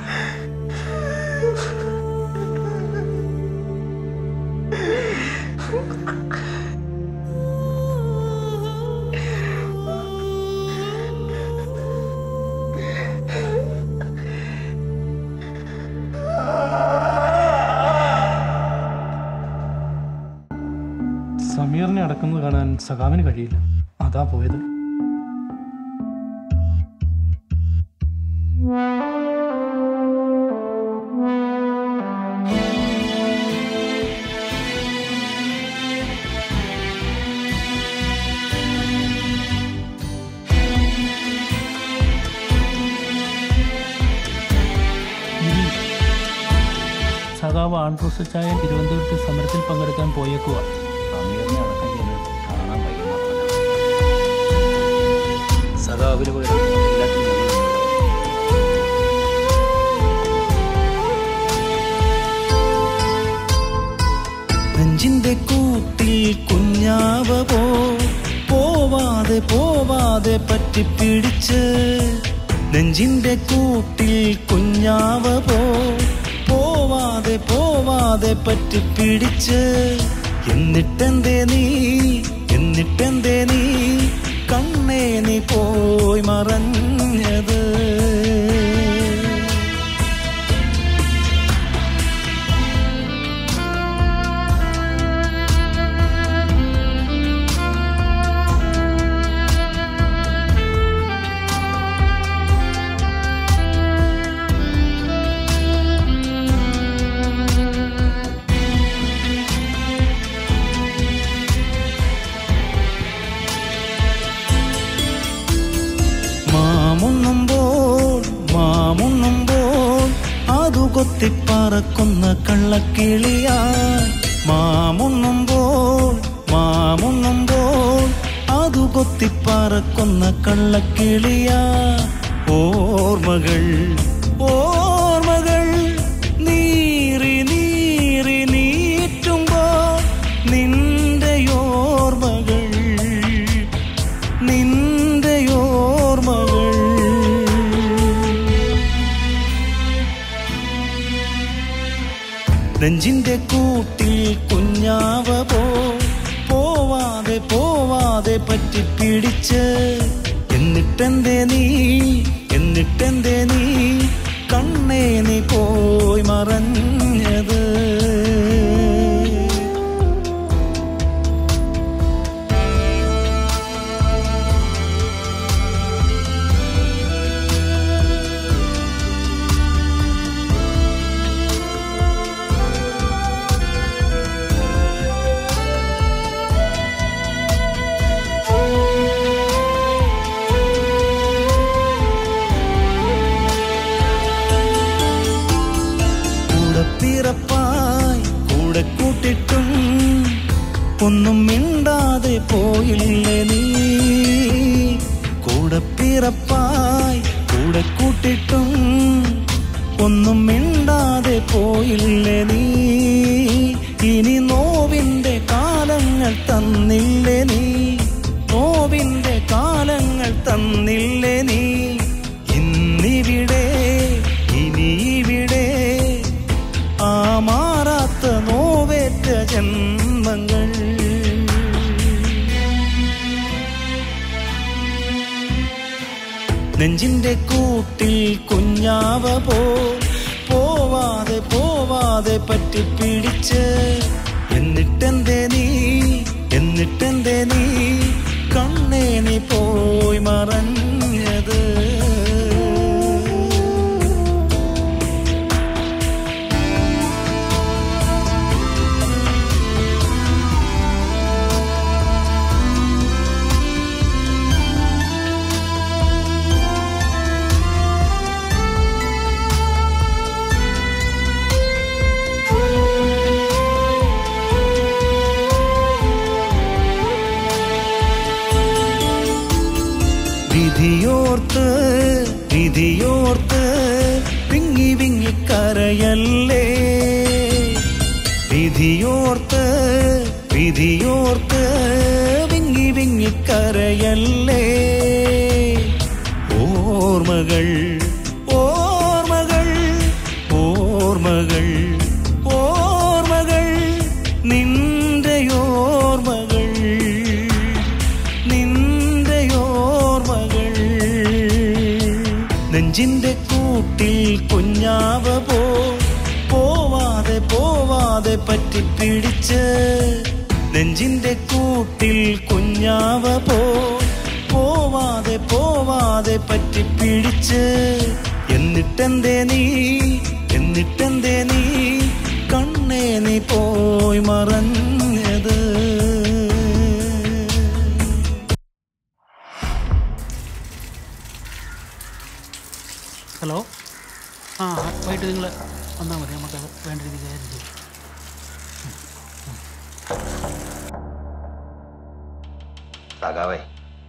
സമീറിനെ അടക്കുന്നത് കാണാൻ സഖാവിന് കഴിയില്ല അതാ പോയത് സഖാവ് ആൺട്രൂസ് ചായ തിരുവനന്തപുരത്ത് സമരത്തിൽ പങ്കെടുക്കാൻ പോയേക്കുക സമീറിനെ അടക്കം ചെയ്ത് കാണാൻ വയ്യ സഖാവിന് പകരം എല്ലാത്തിനും ഞങ്ങളുണ്ട്. നെഞ്ചിന്റെ കൂട്ടിൽ കുഞ്ഞാവ പോ പോവാതെ പോവാതെ പറ്റിപ്പിടിച്ച് നെഞ്ചിന്റെ കൂട്ടിൽ കുഞ്ഞാവ പോ പോവാതെ പോവാതെ പറ്റിപ്പിടിച്ച് എന്നിട്ടെന്തേ നീ എന്നിട്ടെന്തേ നീ കണ്ണേ നീ പോയി മറഞ്ഞത് കൊത്തിപ്പറക്കുന്ന കള്ളക്കിളിയാ മാമുണ്ണുമ്പോൾ മാമുണ്ണുമ്പോൾ അതു കൊത്തിപ്പറക്കുന്ന കള്ളക്കിളിയാ ഓർമ്മകൾ ഓർമ്മകൾ നീറി നീറി നീറ്റുമ്പോൾ നിന്റെ ഓർമ്മകൾ നിന്റെ ഓർമ്മകൾ നെഞ്ചിന്റെ കൂട്ടിൽ കുഞ്ഞാവ പോ പോവാതെ പോവാതെ പറ്റി പിടിച്ച് എന്നിട്ടെന്തേ നീ എന്നിട്ടെന്തേ നീ കണ്ണേ നീ പോയി മറഞ്ഞത് കൂടെ പിറപ്പായി കൂടെ കൂട്ടിട്ടും ഒന്നും മിണ്ടാതെ പോയില്ലേ നീ കൂടെ പിറപ്പായി കൂടെ കൂട്ടിട്ടും ഒന്നും മിണ്ടാതെ പോയില്ലേ നീ ഇനി നോവിന്റെ കാലങ്ങൾ തന്നില്ലേ നീ നോവിന്റെ കാലങ്ങൾ തന്നില്ലേ നീ ഇന്നിവിടെ ഇനി ഇവിടെ ആ മാറാത്ത നോവേറ്റ ജന്മങ്ങൾ നെഞ്ചിന്റെ കൂട്ടിൽ കുഞ്ഞാവ പോ പോവാതെ പോവാതെ പറ്റി പിടിച്ച് എന്നിട്ടെന്തേ നീ എന്നിട്ടെന്തേ നീ കണ്ണേ നീ പോയി മറഞ്ഞത് വിധിയോർത്ത് വിധിയോർത്ത് വിങ്ങി വിങ്ങി കരയല്ലേ വിധിയോർത്ത് വിധിയോർത്ത് വിങ്ങി വിങ്ങി കരയല്ലേ ഓർമ്മകൾ ഓർമ്മകൾ ഓർമ്മകൾ ഓർമ്മകൾ നിന്റെ ഓർമ്മകൾ നിന്റെ ഓർമ്മകൾ നെഞ്ചിന്റെ കൂട്ടിൽ കുഞ്ഞാവ പോ പോവാതെ പോവാതെ പറ്റി പിടിച്ച് നെഞ്ചിന്റെ കൂട്ടിൽ കുഞ്ഞാവ പോ പോവാതെ പോവാതെ പറ്റി പിടിച്ച് എന്നിട്ടെന്തേ നീ എന്നിട്ടെന്തേ നീ കണ്ണേ നീ പോയി മറഞ്ഞത് ഹലോ ആ വൈകിട്ട് നിങ്ങൾ വന്നാൽ മതി നമുക്ക് വേണ്ട രീതിയിൽ കാര്യം ചെയ്യാം സഖാവേ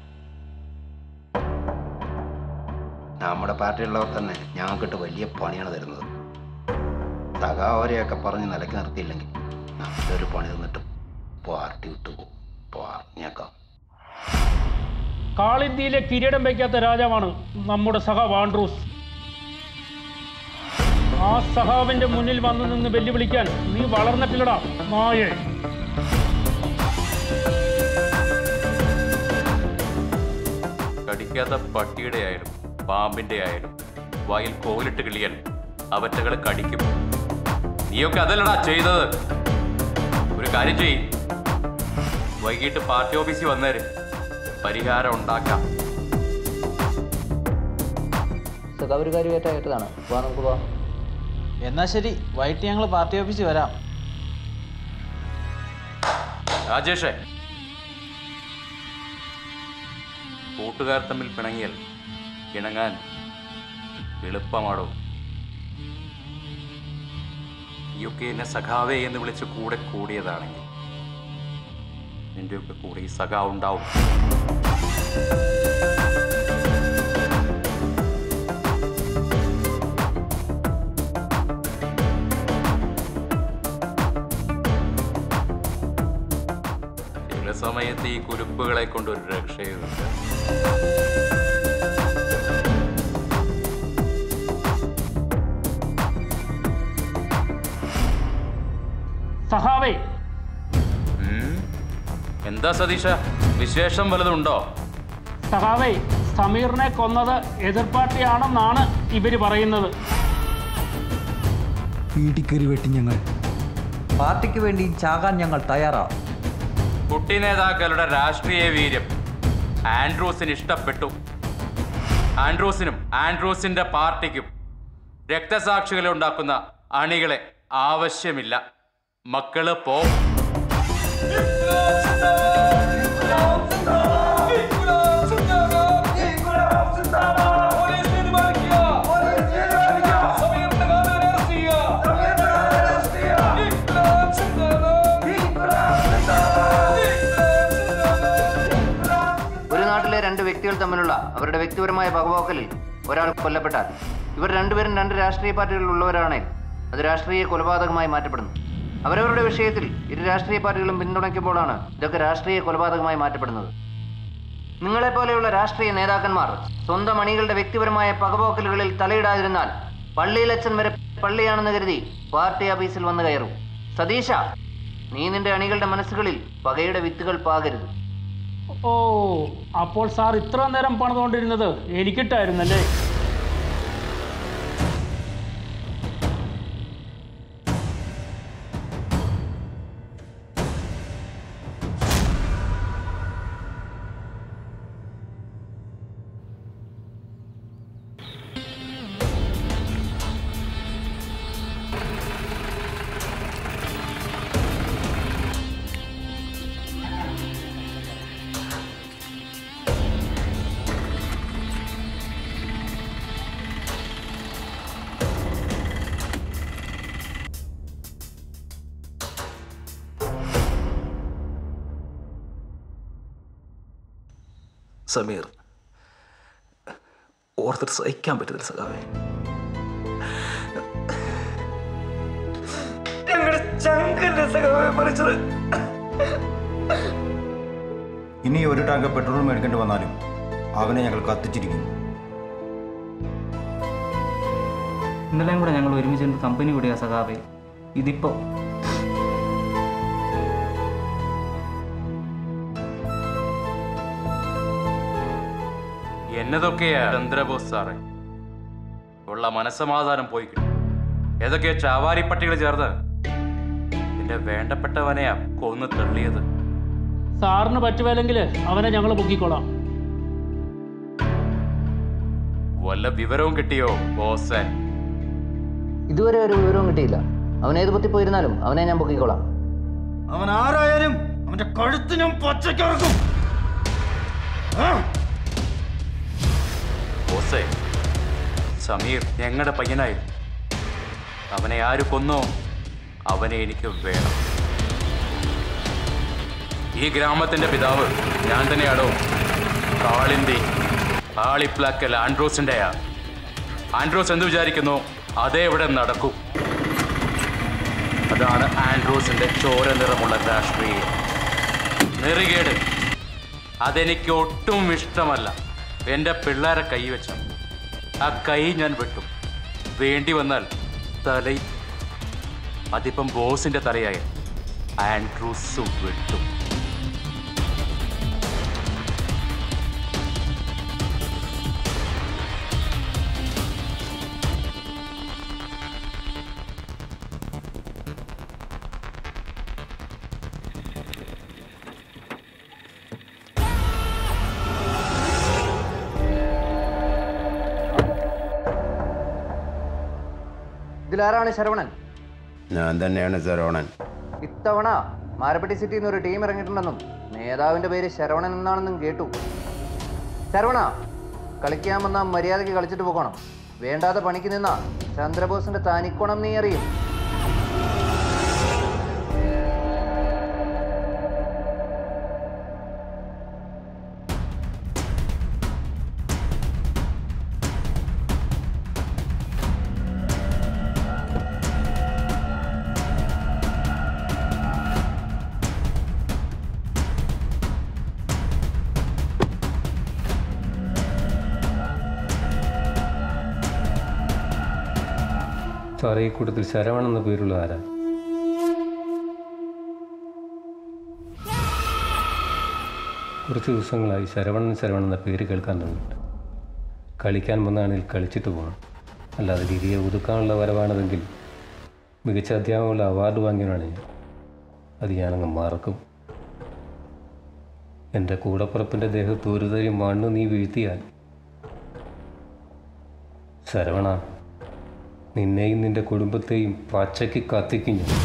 നമ്മുടെ പാർട്ടിയുള്ളവർ തന്നെ ഞങ്ങൾക്കിട്ട് വലിയ പണിയാണ് തരുന്നത് സഖാവരെയൊക്കെ പറഞ്ഞ് നിലയ്ക്ക് നിർത്തിയില്ലെങ്കിൽ നല്ലൊരു പണി തന്നിട്ട് പാർട്ടി വിട്ടു പോകും പറഞ്ഞേക്കാം കാളിന്തിയിലെ കിരീടം വയ്ക്കാത്ത രാജാവാണ് നമ്മുടെ സഖാവ് ആൻഡ്രൂസ് ആ സഖാവിന്റെ മുന്നിൽ വന്നു നിന്ന് വെല്ലുവിളിക്കാൻ നീ വളർന്നിട്ടില്ലടാ നായേ കടിക്കാത്ത പട്ടിയുടെ ആയാലും പാമ്പിന്റെ ആയാലും വായിൽ കോലിട്ട് കിളിയാൽ അവറ്റകൾ കടിക്കും നീയൊക്കെ അതല്ലടാ ചെയ്തത് ഒരു കാര്യം ചെയ് വൈകിട്ട് പാർട്ടി ഓഫീസിൽ വന്നേര് പരിഹാരം ഉണ്ടാക്കാം സഖാവ് ഒരു കാര്യം ഏറ്റ ഏറ്റതാണ് വാ നമുക്ക് പോവാം എന്നാ ശരി വൈകിട്ട് ഞങ്ങൾ പാർട്ടി ഓഫീസിൽ വരാം രാജേഷേ കൂട്ടുകാർ തമ്മിൽ പിണങ്ങിയാൽ ഇണങ്ങാൻ എളുപ്പമാടോ നീയൊക്കെ എന്നെ സഖാവേ എന്ന് വിളിച്ച് കൂടെ കൂടിയതാണെങ്കിൽ നിന്റെയൊക്കെ കൂടെ ഈ സഖാവ് ഉണ്ടാവും ചില സമയത്ത് ഈ കുരുപ്പുകളെ കൊണ്ട് ഒരു രക്ഷയുമില്ല സഹാവേ ഉം? എന്താ സതീഷ വിശേഷം വല്ലതുണ്ടോ സഹാവേ സമീറിനെ കൊന്നത് എതിർപ്പാർട്ടിയാണെന്നാണ് ഇവര് പറയുന്നത് വീട്ടിൽ വെട്ടി ഞങ്ങൾ പാർട്ടിക്ക് വേണ്ടി ചാകാൻ ഞങ്ങൾ തയ്യാറാ കുട്ടി നേതാക്കളുടെ രാഷ്ട്രീയ വീര്യം ആൻഡ്രൂസിന് ഇഷ്ടപ്പെട്ടു ആൻഡ്രൂസിനും ആൻഡ്രൂസിന്റെ പാർട്ടിക്കും രക്തസാക്ഷികളെ ഉണ്ടാക്കുന്ന അണികളെ ആവശ്യമില്ല മക്കള് പോ ഒരു നാട്ടിലെ രണ്ട് വ്യക്തികൾ തമ്മിലുള്ള അവരുടെ വ്യക്തിപരമായ പകപോക്കലിൽ ഒരാൾ കൊല്ലപ്പെട്ടാൽ ഇവർ രണ്ടുപേരും രണ്ട് രാഷ്ട്രീയ പാർട്ടികളിൽ ഉള്ളവരാണെങ്കിൽ അത് രാഷ്ട്രീയ കൊലപാതകമായി മാറ്റപ്പെടുന്നു അവരവരുടെ വിഷയത്തിൽ ഇരു രാഷ്ട്രീയ പാർട്ടികളും പിന്തുണയ്ക്കുമ്പോഴാണ് ഇതൊക്കെ രാഷ്ട്രീയ കൊലപാതകമായി മാറ്റപ്പെടുന്നത് നിങ്ങളെപ്പോലെയുള്ള രാഷ്ട്രീയ നേതാക്കന്മാർ സ്വന്തം അണികളുടെ വ്യക്തിപരമായ പകപോക്കലുകളിൽ തലയിടാതിരുന്നാൽ പള്ളിയിലച്ഛൻ വരെ പള്ളിയാണെന്ന് കരുതി പാർട്ടി ഓഫീസിൽ വന്നു കയറും സതീശ നീ നിന്റെ അണികളുടെ മനസ്സുകളിൽ പകയുടെ വിത്തുകൾ പാകരുത് ഓ അപ്പോൾ സാർ ഇത്ര നേരം പണിതുകൊണ്ടിരുന്നത് എനിക്കിട്ടായിരുന്നല്ലേ സമീർ ഓർത്തിട്ട് സഹിക്കാൻ പറ്റുന്നില്ല സഖാവേ ഞങ്ങളുടെ ചങ്കല്ലേ സഖാവേ മറിച്ചത് ഇനി ഒരു ടാങ്ക് പെട്രോൾ മേടിക്കേണ്ടി വന്നാലും അവനെ ഞങ്ങൾ കത്തിച്ചിരിക്കും ഇന്നലെയും കൂടെ ഞങ്ങൾ ഒരുമിച്ച് നിന്ന് കമ്പനി കൂടിയ സഖാവേ ഇതിപ്പോ എന്നതൊക്കെയാ ചന്ദ്രബോസ് സാറേ ഉള്ള മനസ്സമാധാനം പോയി കിട്ടും ഏതൊക്കെയാ ചാവാരിപ്പട്ടികൾ ചേർന്ന് നിന്റെ വേണ്ടപ്പെട്ടവനെയാ കൊന്ന് തള്ളിയത് സാറിന് പറ്റുമല്ലെങ്കിൽ അവനെ ഞങ്ങൾ പൊക്കിക്കോളാം വല്ല വിവരവും കിട്ടിയോ ബോസേ ഇതുവരെ ഒരു വിവരവും കിട്ടിയില്ല അവൻ ഏത് പത്തി പോയിരുന്നാലും അവനെ ഞാൻ പൊക്കിക്കോളാം അവൻ ആരായാലും അവന്റെ കഴുത്തിനും പച്ചക്കറക്കും ബോസേ സമീർ ഞങ്ങളുടെ പയ്യനായിരുന്നു അവനെ ആര് കൊന്നോ അവനെ എനിക്ക് വേണം ഈ ഗ്രാമത്തിന്റെ പിതാവ് ഞാൻ തന്നെയാണോ കാളിന്തി ആളിപ്ലാക്കൽ ആൻഡ്രോസിന്റെയാ ആൻഡ്രോസ് എന്ത് വിചാരിക്കുന്നു അതേ ഇവിടെ നടക്കൂ അതാണ് ആൻഡ്രോസിന്റെ ചോര നിറമുള്ള രാഷ്ട്രീയം നെറികേട് അതെനിക്ക് ഒട്ടും ഇഷ്ടമല്ല എൻ്റെ പിള്ളേരെ കൈ വെച്ച ആ കൈ ഞാൻ വെട്ടും വേണ്ടി വന്നാൽ തലയിൽ അതിപ്പം ബോസിന്റെ തലയായ ആൻഡ്രൂസ് വെട്ടും ഇതിലാരാണ് ശരവണൻ ഞാൻ തന്നെയാണ് സരോണൻ ഇത്തവണ മാരപ്പട്ടി സിറ്റിയിൽ നിന്ന് ഒരു ടീം ഇറങ്ങിയിട്ടുണ്ടെന്നും നേതാവിന്റെ പേര് ശരവണൻ എന്നാണെന്നും കേട്ടു ശരവണ കളിക്കാൻ വന്ന മര്യാദയ്ക്ക് കളിച്ചിട്ട് പോകണം വേണ്ടാതെ പണിക്ക് നിന്ന ചന്ദ്രബോസിന്റെ തനിക്കോണം നീ അറിയും സാറേ ഈ കൂട്ടത്തിൽ ശരവൺ എന്ന പേരുള്ള ആരാ കുറച്ച് ദിവസങ്ങളായി ശരവണൻ ശരവൺ എന്ന പേര് കേൾക്കാൻ തുടങ്ങിയിട്ട് കളിക്കാൻ വന്നാണെങ്കിൽ കളിച്ചിട്ട് പോകണം അല്ലാതെ ഗിരിയെ ഒതുക്കാനുള്ള വരവാണതെങ്കിൽ മികച്ച അധ്യാപകനുള്ള അവാർഡ് വാങ്ങിയവനാണ് ഞാൻ അത് ഞാനങ്ങ് മറക്കും എൻ്റെ കൂടപ്പുറപ്പിൻ്റെ ദേഹത്ത് ഒരു തരി മണ്ണ് നീ വീഴ്ത്തിയാൽ ശരവണ നിന്നെയും നിന്റെ കുടുംബത്തെയും പച്ചയ്ക്ക് കത്തിക്കും ഞാൻ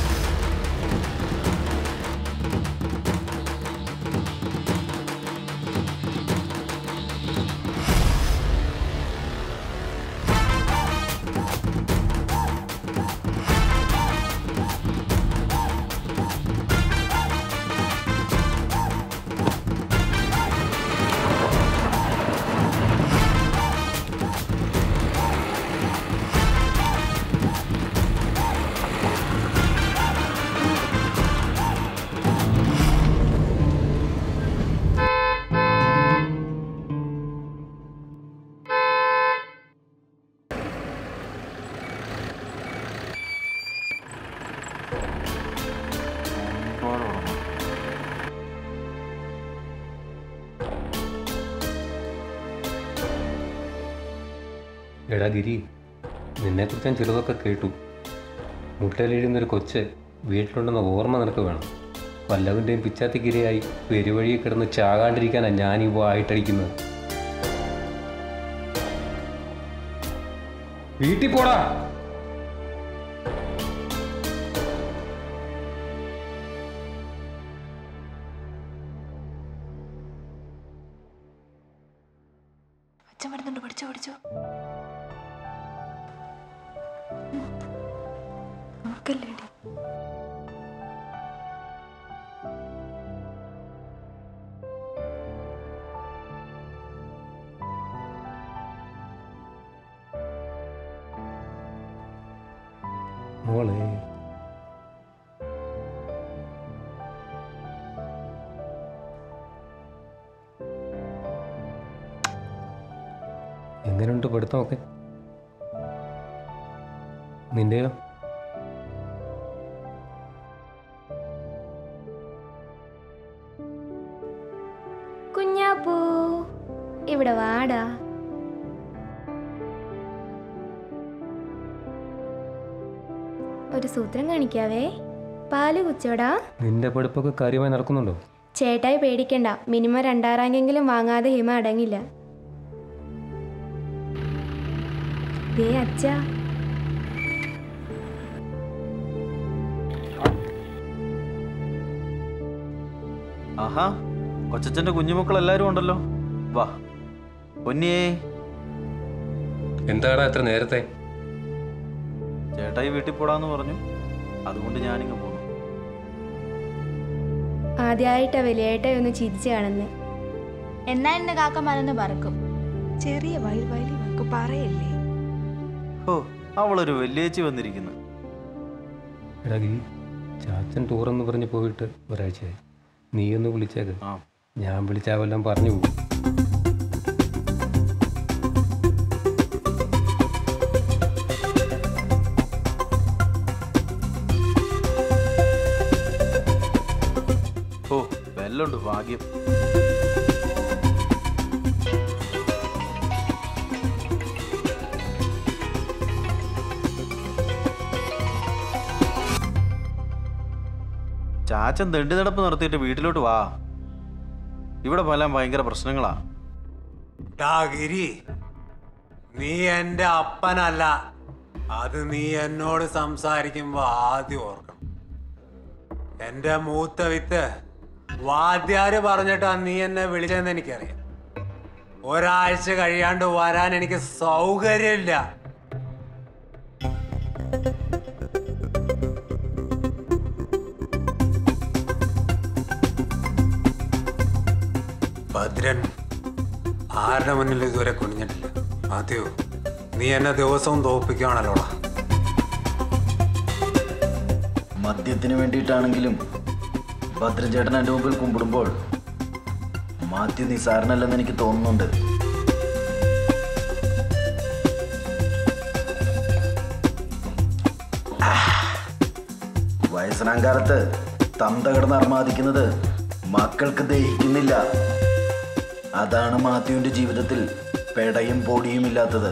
എടാ ഗിരി നിന്നെക്കുറിച്ച് ഞാൻ ചെറുതൊക്കെ കേട്ടു മുട്ടയിലിടുന്നൊരു കൊച്ച് വീട്ടിലുണ്ടെന്ന ഓർമ്മ നിനക്ക് വേണം വല്ലവൻ്റെയും പിച്ചാത്തിക്കിരയായി പെരുവഴിയിൽ കിടന്ന് ചാകാണ്ടിരിക്കാനാണ് ഞാൻ ഈ വായിട്ടടിക്കുന്നത് വീട്ടിൽ പോടാ അച്ഛൻ വരുന്നുണ്ട് പഠിച്ചോ പഠിച്ചോ നമുക്കല്ലേടി മോളെ എങ്ങനെയുണ്ട് പഠിത്തമൊക്കെ നിന്റെയോ കുഞ്ഞാപ്പൂ ഇവിടെ വാടാ ഒരു സൂത്രം കാണിക്കാവേ പാല് കുച്ചോടാ നിന്റെ പഠിപ്പൊക്കെ കാര്യമായി നടക്കുന്നുണ്ടോ ചേട്ടായി പേടിക്കണ്ട മിനിമം രണ്ടാം റാങ്കെങ്കിലും വാങ്ങാതെ ഹിമ അടങ്ങില്ല ദേ അച്ഛാ ആഹാ കൊച്ചച്ഛൻ്റെ കുഞ്ഞുമക്കൾ എല്ലാവരും ഉണ്ടല്ലോ വാ പൊന്നിയേ എന്താടാ എത്ര നേരത്തെ ചേട്ടായി വീട്ടിൽ പോടാന്ന് പറഞ്ഞു അതുകൊണ്ട് ഞാനിങ്ങ് പോന്നു ആദ്യമായിട്ടാ വലിയേട്ടായി ഒന്ന് ചിരിച്ചു കാണുന്നേ എന്നാ എന്റെ കാക്കമാരെന്ന് പറക്കും ചെറിയ വയൽ വയലി വാക്ക് പറയല്ലേ ഓ അവളൊരു വെല്ലേച്ചി വന്നിരിക്കുന്നു എടാ ഗിരി ചാച്ചൻ ടൂറെന്ന് പറഞ്ഞ് പോയിട്ട് ഒരാഴ്ചയായി നീ ഒന്ന് വിളിച്ചേക്ക് ഞാൻ വിളിച്ചാവെല്ലാം പറഞ്ഞു പോകും ഓ വെല്ലുണ്ട് ഭാഗ്യം ചാച്ചൻ തെണ്ടി നടപ്പ് നിർത്തിയിട്ട് വീട്ടിലോട്ട് വാ ഇവിടെ പോലാൻ ഭയങ്കര പ്രശ്നങ്ങളാ ടാ ഗിരി നീ എന്റെ അപ്പനല്ല അത് നീ എന്നോട് സംസാരിക്കുമ്പോ ആദ്യം ഓർക്കണം എന്റെ മൂത്ത വിത്ത് വാദ്യാര് പറഞ്ഞിട്ടാ നീ എന്നെ വിളിച്ചതെന്ന് എനിക്കറിയാം ഒരാഴ്ച കഴിയാണ്ട് വരാൻ എനിക്ക് സൗകര്യമില്ല ഭദ്രൻ ആരുടെ മുന്നിൽ ഇതുവരെ കുനിഞ്ഞിട്ടില്ല മാത്യു നീ എന്നെ ദിവസവും തോപ്പിക്കുകയാണല്ലോടാ മദ്യത്തിന് വേണ്ടിയിട്ടാണെങ്കിലും ഭദ്രചേട്ടൻ എൻ്റെ മുമ്പിൽ കുമ്പിടുമ്പോൾ മാത്യു നിസാരനല്ലെന്ന് എനിക്ക് തോന്നുന്നുണ്ട് വ്യസനാങ്കാലത്ത് തന്ത കിടന്ന് അർമാദിക്കുന്നത് മക്കൾക്ക് ദഹിക്കുന്നില്ല അതാണ് മാത്യുവിന്റെ ജീവിതത്തിൽ പെടയും പൊടിയും ഇല്ലാത്തത്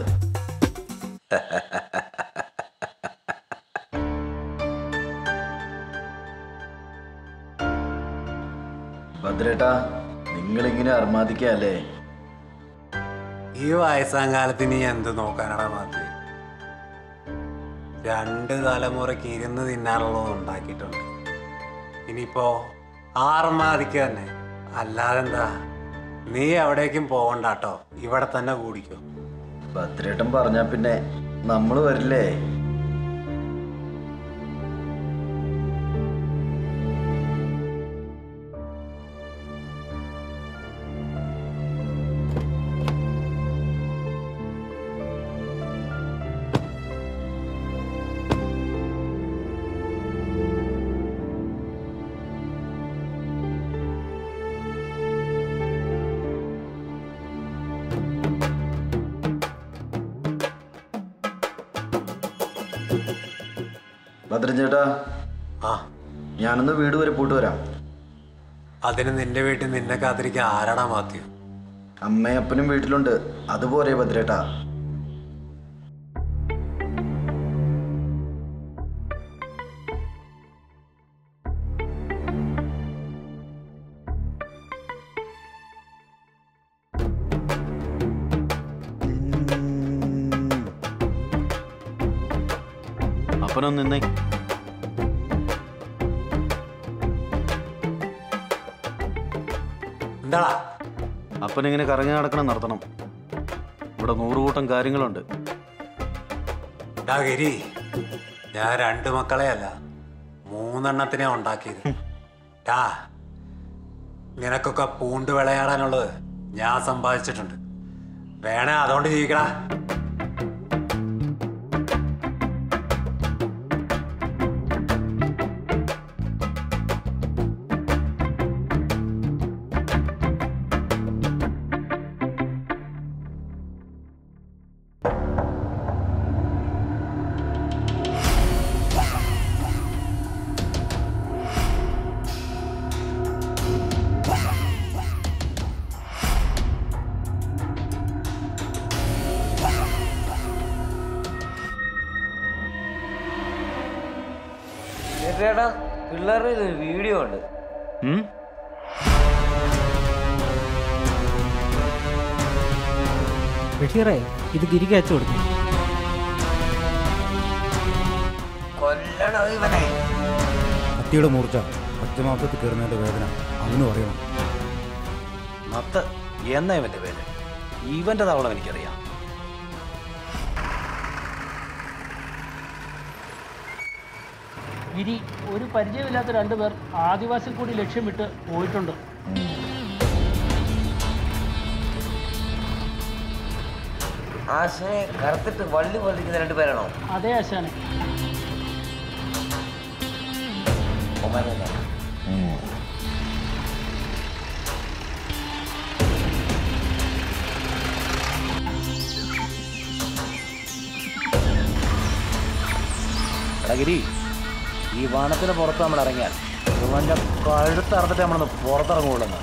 ഭദ്രേട്ടാ നിങ്ങളിങ്ങനെ അർമാദിക്കല്ലേ ഈ വയസ്സാം കാലത്ത് നീ എന്ത് നോക്കാനാടാ മാറ്റി രണ്ട് തലമുറയ്ക്ക് ഇരുന്ന് തിന്നാനുള്ളത് ഉണ്ടാക്കിയിട്ടുണ്ട് ഇനിയിപ്പോ ആർമാദിക്ക തന്നെ അല്ലാതെന്താ നീ എവിടേക്കും പോകണ്ട കേട്ടോ ഇവിടെ തന്നെ കൂടിക്കോ ഭദ്രേട്ടൻ പറഞ്ഞാ പിന്നെ നമ്മൾ വരില്ലേ ഭദ്രൻ ചേട്ടാ ആ ഞാനൊന്ന് വീട് വരെ പോയിട്ട് വരാം അതിന് നിന്റെ വീട്ടിൽ നിന്നെ കാത്തിരിക്കാൻ ആരാടാ മാത്യു അമ്മയും അപ്പനും വീട്ടിലുണ്ട് അതുപോലെ ഭദ്രേട്ടാ അപ്പനൊന്ന് നിന്നേ എന്താടാ അപ്പനിങ്ങനെ കറങ്ങി നടക്കണം നടത്തണം ഇവിടെ നൂറുകൂട്ടം കാര്യങ്ങളുണ്ട് ഡാ ഗിരി ഞാൻ രണ്ട് മക്കളെ അല്ല മൂന്നെണ്ണത്തിനെ ഉണ്ടാക്കിയത് ഡാ നിനക്കൊക്കെ പൂണ്ട് വിളയാടാനുള്ളത് ഞാൻ സമ്പാദിച്ചിട്ടുണ്ട് വേണേ അതുകൊണ്ട് ജീവിക്കടാ ചേട്ടാ പിള്ളേരുടെ ഒരു വീഡിയോ ഉണ്ട് ബഷീറേ ഇത് ഗിരിക്ക് അയച്ചു കൊടുത്തു കൊല്ലണോ ഇവനെ കത്തിയുടെ മൂർച്ച പച്ചമാസത്തിൽ കയറുന്നതിന്റെ വേദന അവനും അറിയണം നത്ത് എന്നാ ഇവന്റെ പേര് ഇവന്റെ തവളം എനിക്കറിയാം ഗിരി ഒരു പരിചയമില്ലാത്ത രണ്ടുപേർ ആദിവാസി കൂടി ലക്ഷ്യമിട്ട് പോയിട്ടുണ്ട് ആശനെ കറുത്തിട്ട് വള്ളി പൊലിക്കുന്ന രണ്ടുപേരാണോ അതേ ആശാനെ ഒമാനെ എടഗിരി ഈ വനത്തിന് പുറത്ത് നമ്മൾ ഇറങ്ങിയാൽ ഇവന്റെ കഴുത്തറന്നിട്ട് നമ്മളൊന്ന് പുറത്തിറങ്ങുള്ളൂ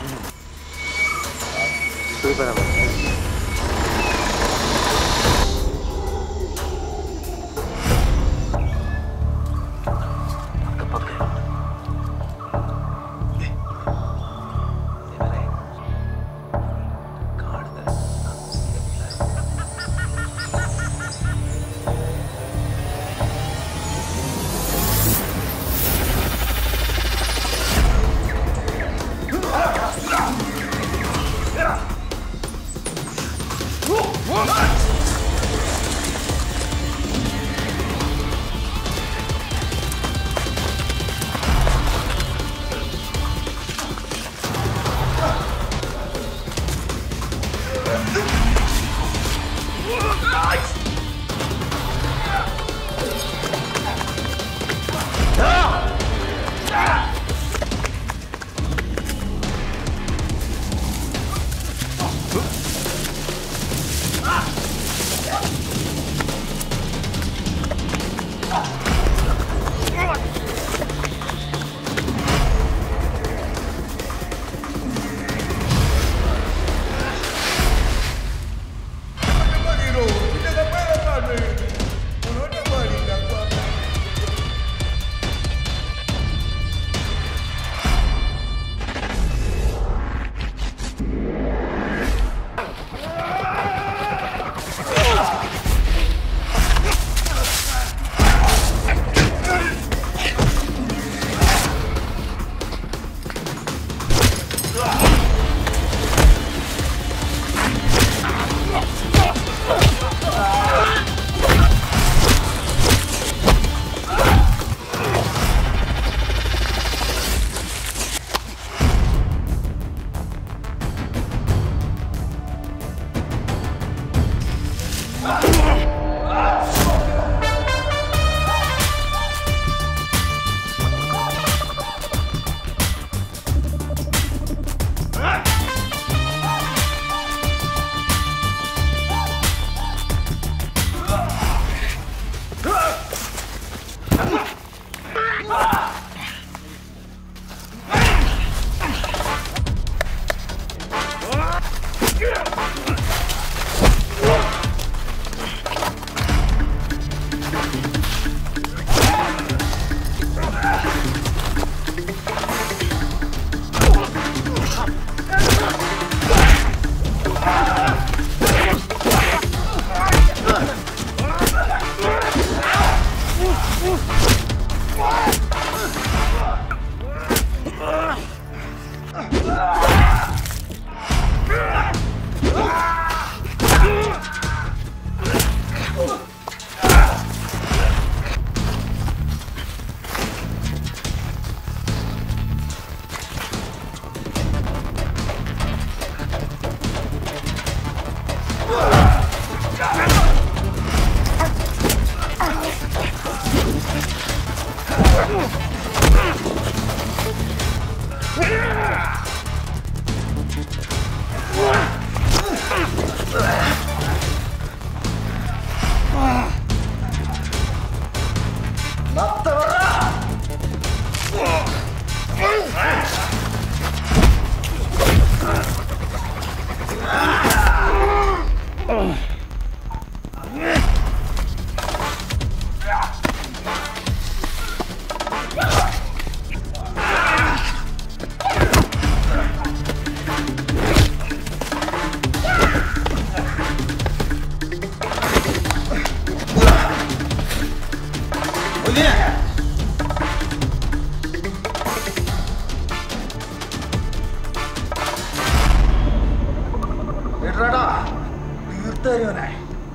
വിടടാ തീർത്തരുവനെ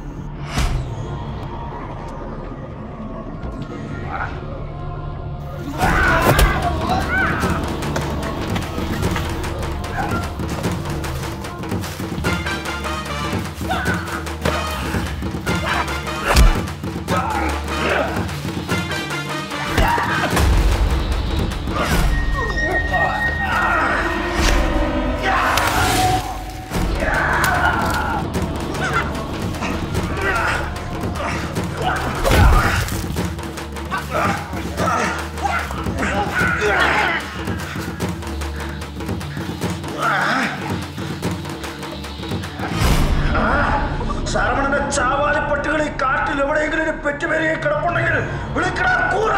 ശരവണന്റെ ചാവാലി പട്ടികൾ ഈ കാട്ടിൽ എവിടെയെങ്കിലും ഒരു പെറ്റുപേരിയെ കിടപ്പുണ്ടെങ്കിൽ വിളിക്കടാ കൂറ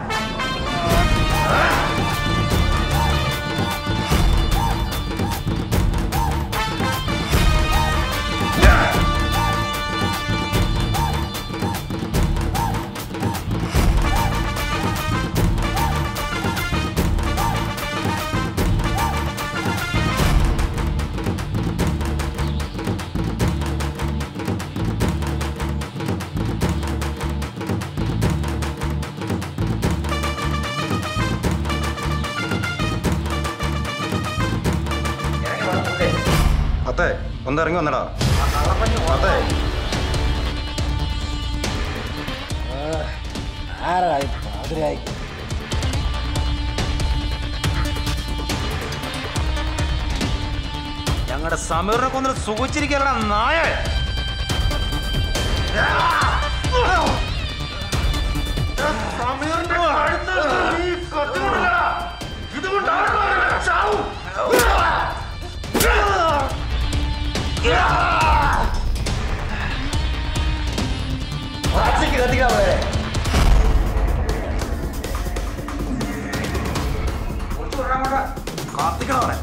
അതെ ഒന്ന് ഇറങ്ങി വന്നടാ അതെ ആരായി പാതിരായി ഞങ്ങളുടെ സമീറിനെ കൊന്നിട്ട് സുഖിച്ചിരിക്കലടാ നായ സമീറിന്റെ കഴുത്ത് നീ കത്തിക്കൊണ്ടില്ലടാ ഇതുകൊണ്ടാണോ നിനക്ക് ചാവും കത്തിക്കാൻ പോരെ കാത്തിക്കണ പറയാം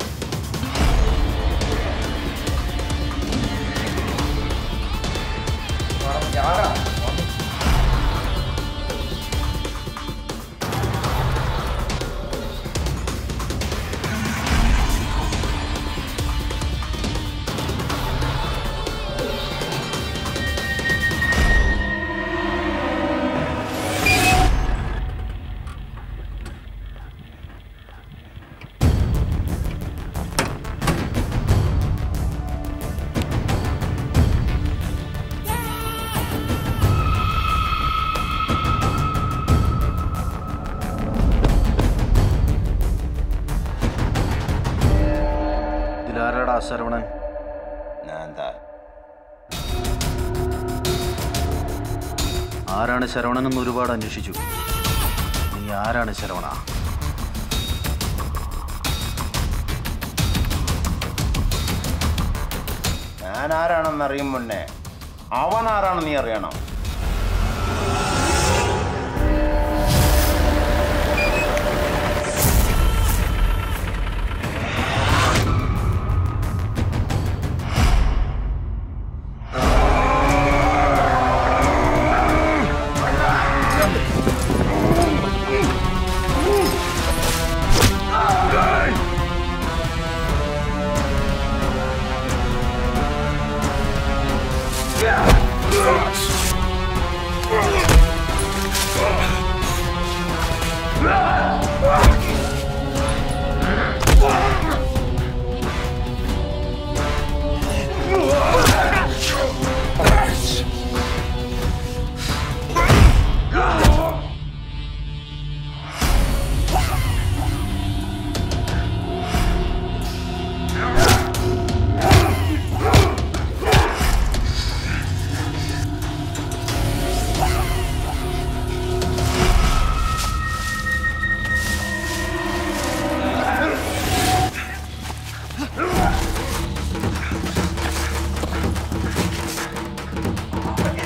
ഇതിലാരടാ ശരവണൻ ഞാൻ താൻ ആരാണ് ശരവണനെന്ന് ഒരുപാട് അന്വേഷിച്ചു നീ ആരാണ് ശരവണ ഞാൻ ആരാണെന്ന് അറിയും മുന്നേ അവൻ ആരാണെന്ന് നീ അറിയണം Ah!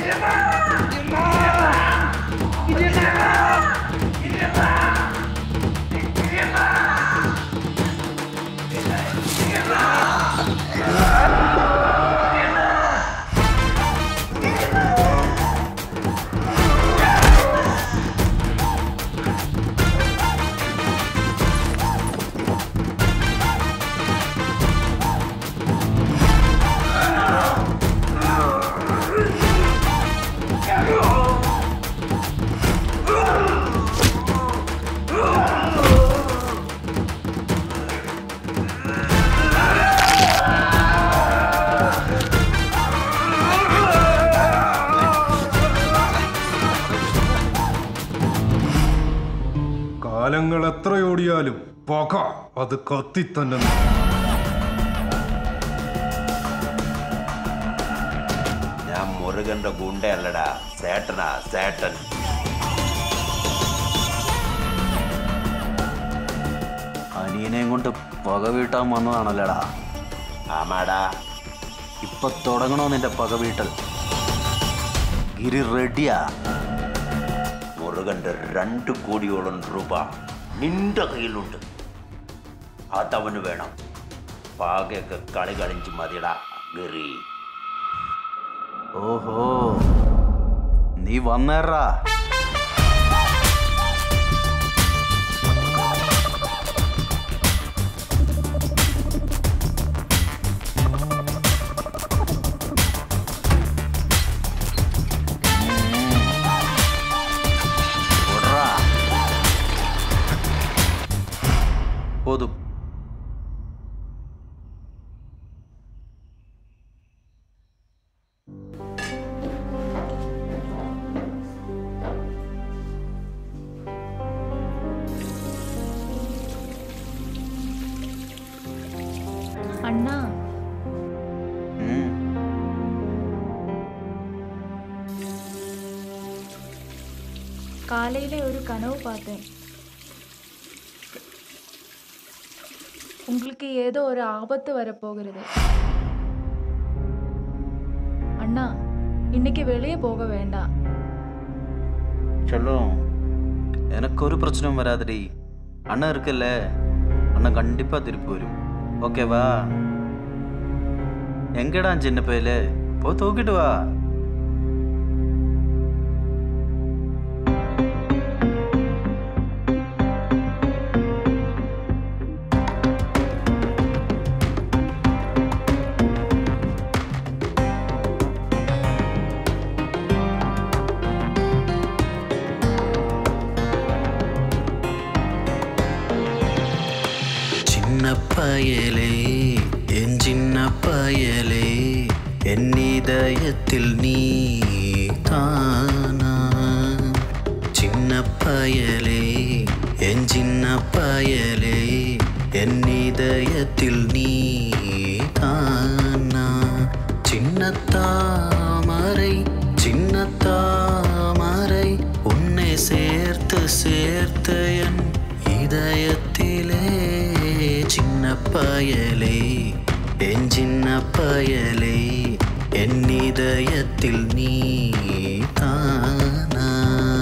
കാലങ്ങൾ എത്രയോടിയാലും പക അത് കത്തിത്തന്നെ ഞാൻ മുരുകന്റെ ഗുണ്ടയല്ലടാ സേട്ടനാ സേട്ടൻ അനിയനെയും കൊണ്ട് പക വീട്ടാൻ വന്നതാണല്ലടാ ആമാടാ ഇപ്പൊ തുടങ്ങണോ നിന്റെ പക വീട്ടൽ ഗിരി റെഡിയാ മുരുകന്റെ രണ്ട് കോടിയോളം രൂപ നിന്റെ കയ്യിലുണ്ട് അതവന് വേണം പാകയൊക്കെ കളി കളിഞ്ച് മതിയടാ ഗിരി ഓഹോ നീ വന്നേറാ പോതും அண்ணா காலையில ஒரு கனவு பார்த்தேன் உங்களுக்கு ஏதோ ஒரு ஆபத்து வரப்போகிறது அண்ணா இன்னைக்கு வெளியே போக வேண்டாம் சொல்லும் எனக்கு ஒரு பிரச்சனையும் வராதுடி அண்ணன் இருக்குல்ல அண்ணன் கண்டிப்பா திருப்பி வரும் ஓகேவா எங்கடா சின்ன பையல போ தூக்கிட்டு வா சின்ன பயலே என் சின்ன பயலே என் இதயத்தில் நீ தானா சின்ன பயலே என் சின்ன பயலே என் இதயத்தில் நீ தானா சின்ன தாமரை சின்ன தாமரை உன்னை சேர்த்து சேர்த்து என் இதயத்திலே சின்ன பயலே என் சின்ன பயலே என் இதயத்தில் நீ தானா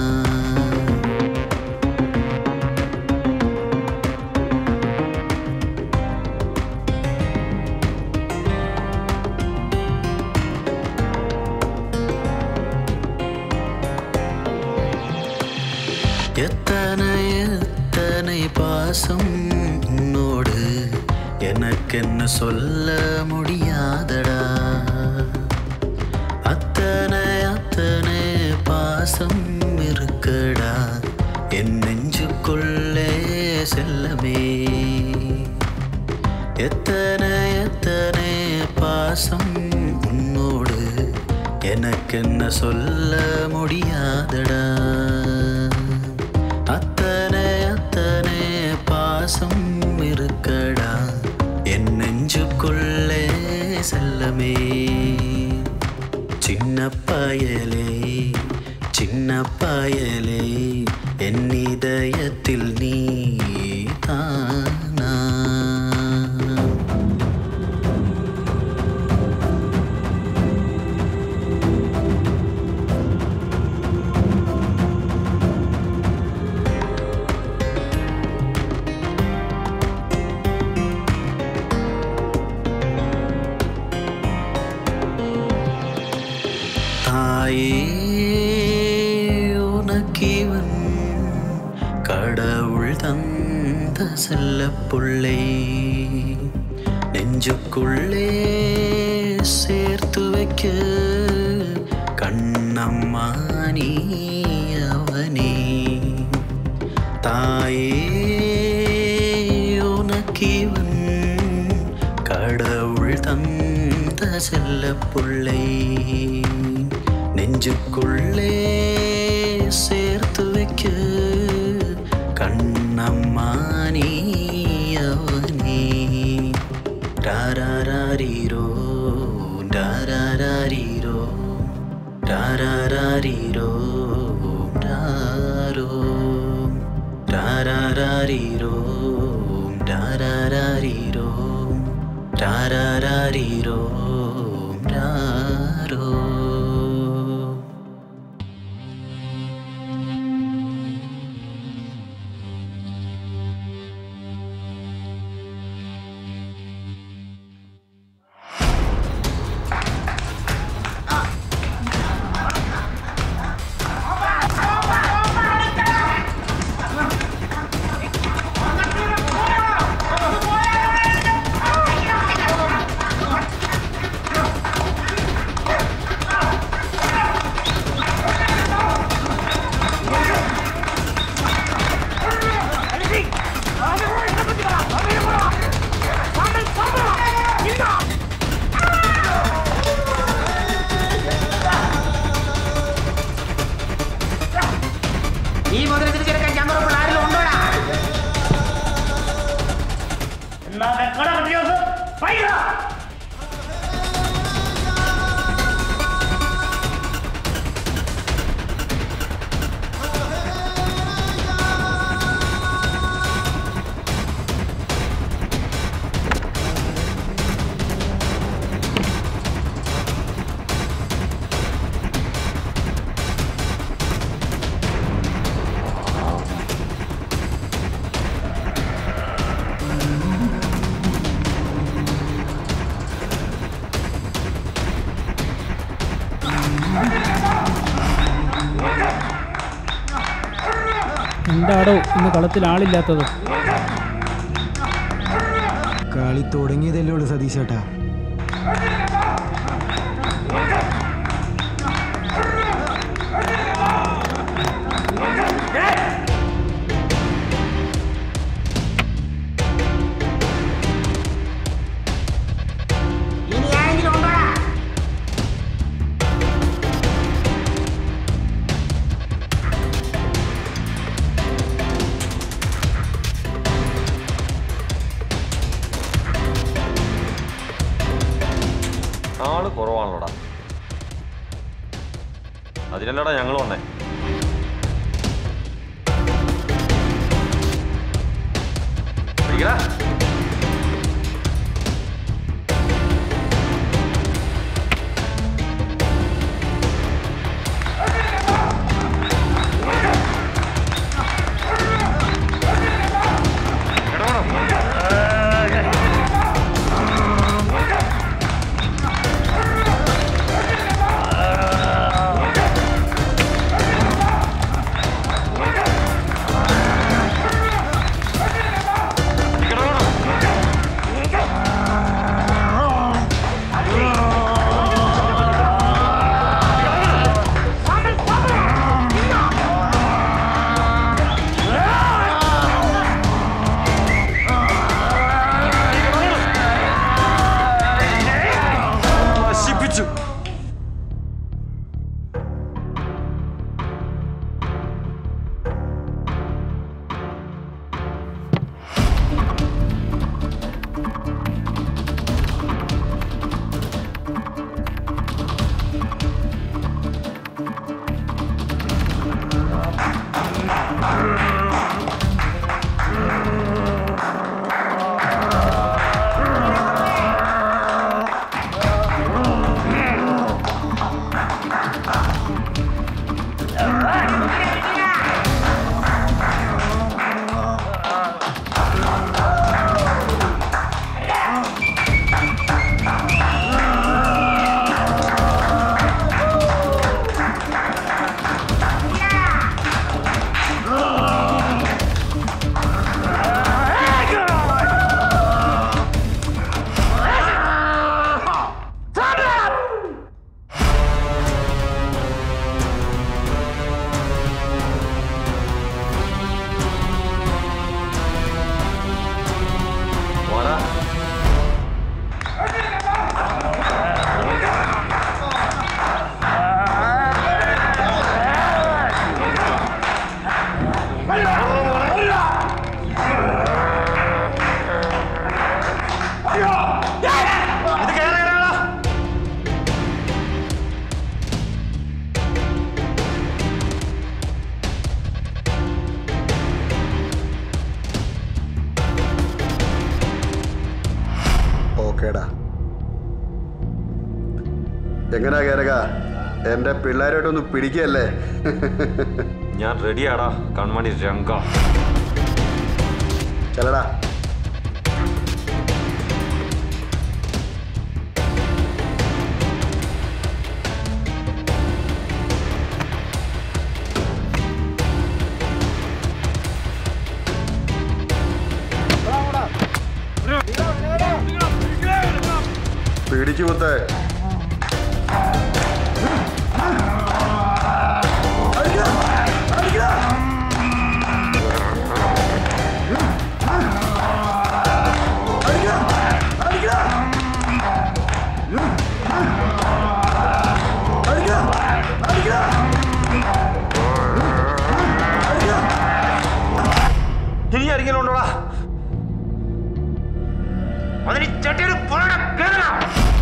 எத்தனை எத்தனை பாசம் உன்னோடு எனக்கென்ன சொல்ல முடியாதடா அத்தனை அத்தனை பாசம் இருக்கடா என் நெஞ்சுக்குள்ளே செல்லமே எத்தனை எத்தனை பாசம் உன்னோடு எனக்கென்ன சொல்ல முடியாதடா அத்தனை அத்தனை பாசம் இருக்கடா என் நெஞ்சுக்குள்ளே செல்லமே சின்ன பயலே சின்ன பயலே என் இதயத்தில் நீ தானா தாயே உனக்கிவன் கடவுள் தந்த செல்ல புள்ளை நெஞ்சுக்குள்ளே சேர்த்து வைக்க கண்ணம்மா நீ அவனே தாயே உனக்கிவன் கடவுள் தந்த செல்ல புள்ளை நெஞ்சுக்குள்ளே சேர்த்து வைக்க கண்ணம்மா நீ அவனே டாராரீரோ டாராரீரோ டாராரீரோ டாரோ டாராரீரோ டாராரீரோ டாராரீரோ டாரோ ഈ മുതൽ തിരിച്ചെടുക്കാൻ ചമ്പറപ്പോൾ ആരെങ്കിലും ഉണ്ടോടാ എന്നാ വെക്കട കുട്ടിയോസ് പൈസ എന്താടോ ഇന്ന് കളത്തിൽ ആളില്ലാത്തത് കളി തുടങ്ങിയതല്ലേ ഉള്ളൂ സതീഷ് ചേട്ടാ ഇനി ആരെങ്കിലും ഉണ്ടോടാ ആള് കുറവാണല്ലോടാ അതിനല്ലടാ ഞങ്ങൾ വന്നേ പിടിക്കടാ. പിടിക്കടാ. എങ്ങനാ കേരക എന്റെ പിള്ളേരോട്ടൊന്ന് പിടിക്കല്ലേ ഞാൻ റെഡിയാടാ കൺമണി രംഗ ചെല്ലടാ പിടിച്ചു കുത്തേ ഇനി ആരെങ്കിലും ഉണ്ടോടാ അതിന് ചട്ടിയുടെ പുറകെ കേറണം.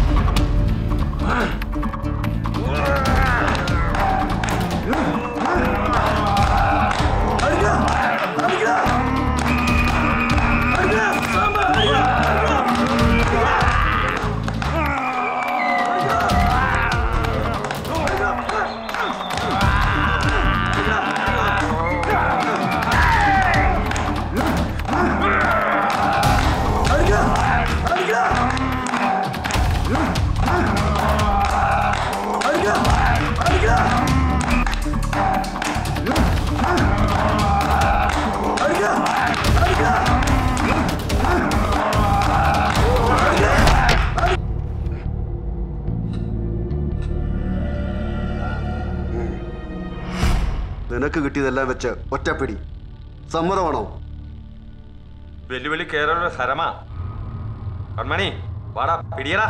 നിനക്ക് കിട്ടിയതെല്ലാം വെച്ച് ഒറ്റപ്പിടി സമ്മതമാണോ വെല്ലുവിളി കേരള ഹരമാ കൺമണി വാടാ പിടിയടാ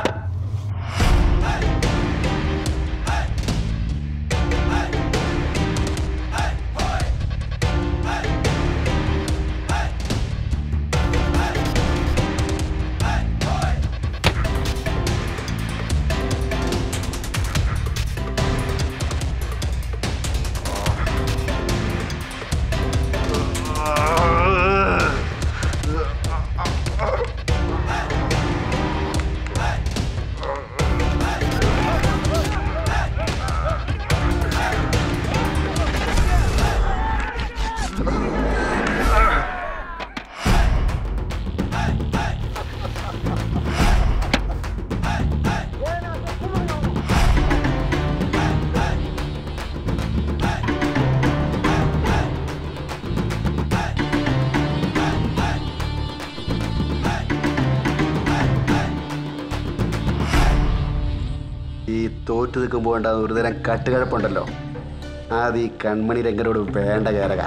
ഈ തോറ്റു നിൽക്കുമ്പോൾ ഉണ്ടാകുന്ന ഒരുതരം കട്ടുകഴപ്പുണ്ടല്ലോ അത് ഈ കൺമണി രംഗനോട് വേണ്ട കേരക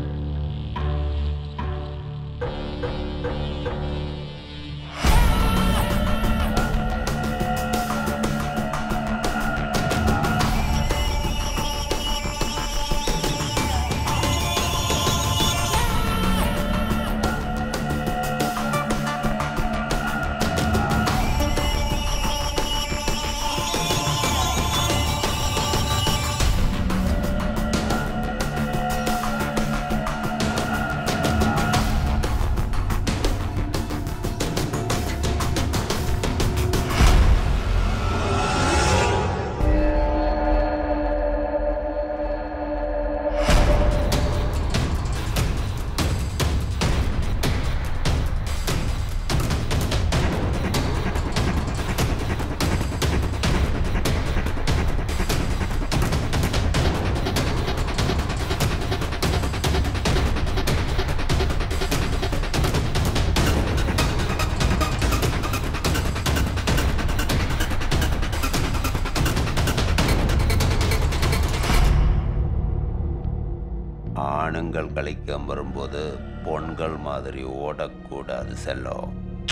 ஆணுங்கள் கழிக்க வரும்போது பொண்கள் மாதிரி ஓடக்கூடாது செல்லம்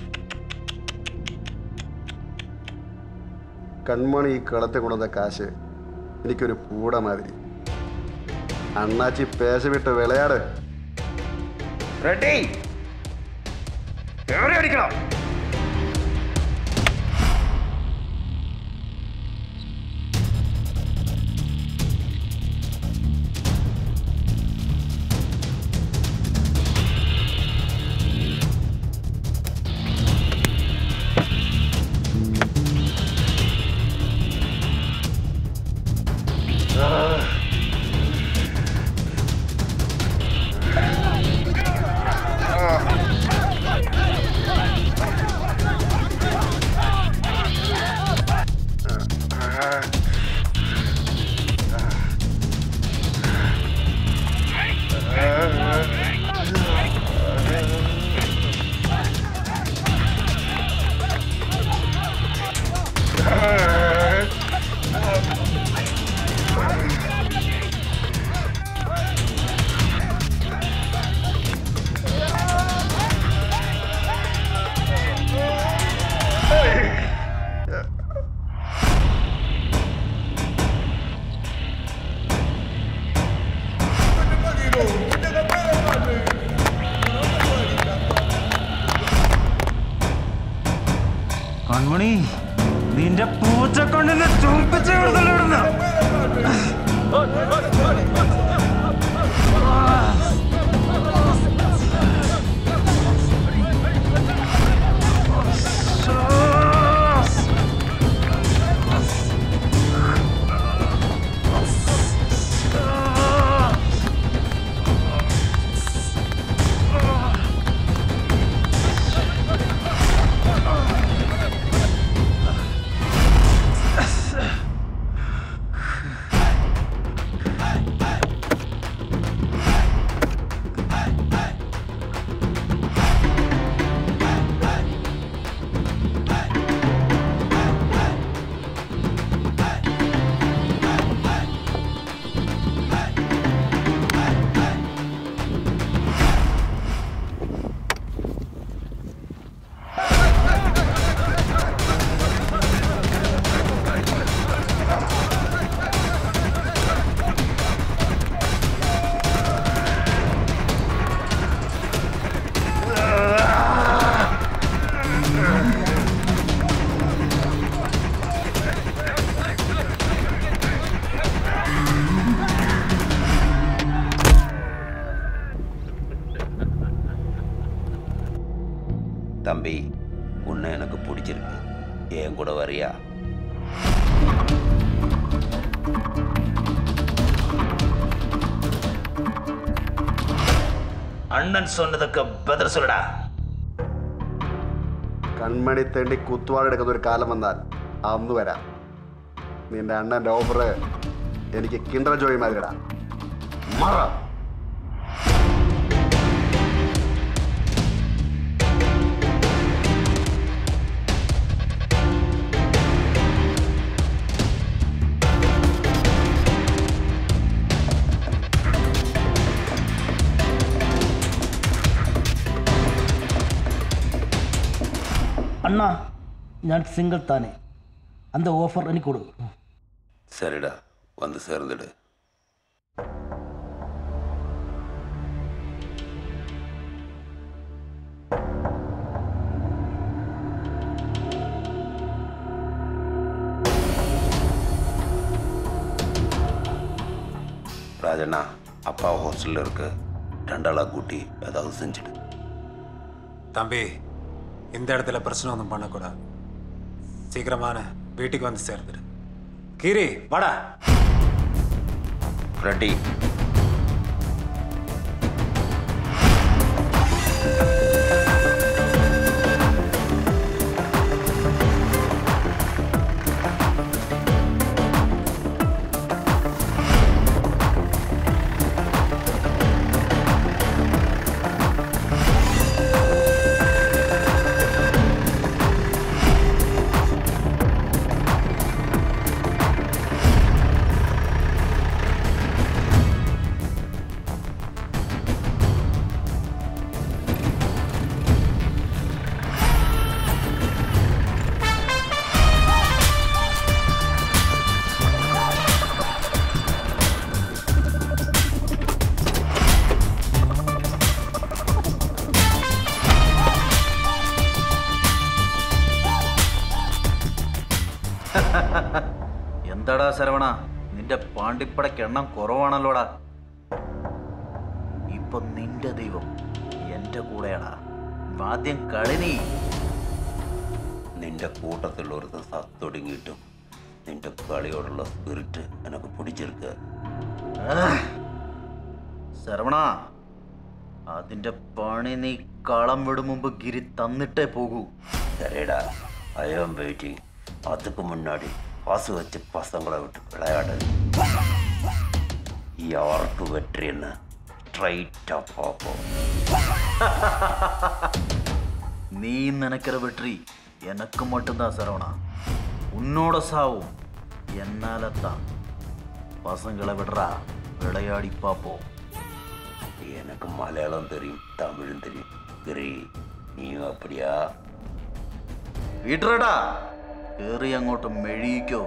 കൺമണി ഈ കളത്തെ കൊണ്ടുവന്ന കാശ് എനിക്കൊരു പൂട മാതിരി അണ്ണാച്ചി പേശ വിട്ട് വിളയാട് റെഡി കേറി അടിക്കണം കൺമണി നിന്റെ പൂച്ച കൊണ്ടിന്നെ ചുംപ്പിച്ച് കൊടുത്തല്ലോ தம்பி உன்னை எனக்கு பிடிச்சிருக்கு என் கூட வரியா அண்ணன் சொன்னதுக்கு பதில் சொல்லுடா കൺമണി തേണ്ടി കുത്തുവാടെടുക്കുന്ന ഒരു കാലം വന്നാൽ അന്ന് വരാം നിന്റെ അണ്ണൻ്റെ ഓഫർ എനിക്ക് കിണ്ടർ ജോയി മാതിരിടാ മറ அண்ணா ഞാൻ സിംഗിൾ താനെ அந்த ഓഫർ എനിക്ക് കൊടു சரிடா வந்து சேர்ந்துடு ராஜண்ணா அப்பா ஹாஸ்டலில் இருக்கு ரெண்டாளா கூட்டி ஏதாவது செஞ்சுடு தம்பி இந்த இடத்துல பிரச்சனை ஒன்றும் பண்ணக்கூடாது சீக்கிரமான வீட்டுக்கு வந்து சேர்ந்துடு கீரி வாடா ரெடி എന്താടാ ശരവണ നിന്റെ പാണ്ടിപ്പടയ്ക്ക് എണ്ണം കുറവാണല്ലോടാ ഇപ്പൊ നിന്റെ ദൈവം എന്റെ കൂടെയാടാ ആദ്യം കളി നീ നിന്റെ കൂട്ടത്തിലുള്ളത് സത്തൊടുങ്ങിയിട്ടും നിന്റെ കളിയോടുള്ള സ്പിരിറ്റ് എനിക്ക് പിടിച്ചെടുക്കുക ശരവണ അതിന്റെ പണി നീ കളം വിടും മുമ്പ് ഗിരി തന്നിട്ടേ പോകൂ சரிடா ஐ ஆம் வெயிட்டிங் அதுக்கு முன்னாடி பாசு வச்சு பசங்களை விட்டு விளையாடு யாருக்கு வெற்றின்னு ஸ்ட்ரைட்டா பார்ப்போம் நீ நினைக்கிற வெற்றி எனக்கு மட்டும்தான் சரவணா உன்னோட சாவும் என்னால தான் பசங்களை விடுறா விளையாடி பார்ப்போம் எனக்கு மலையாளம் தெரியும் தமிழும் தெரியும் கிரி நீயும் அப்படியா വിടറടാ കേറി അങ്ങോട്ട് മെഴിയിക്കോ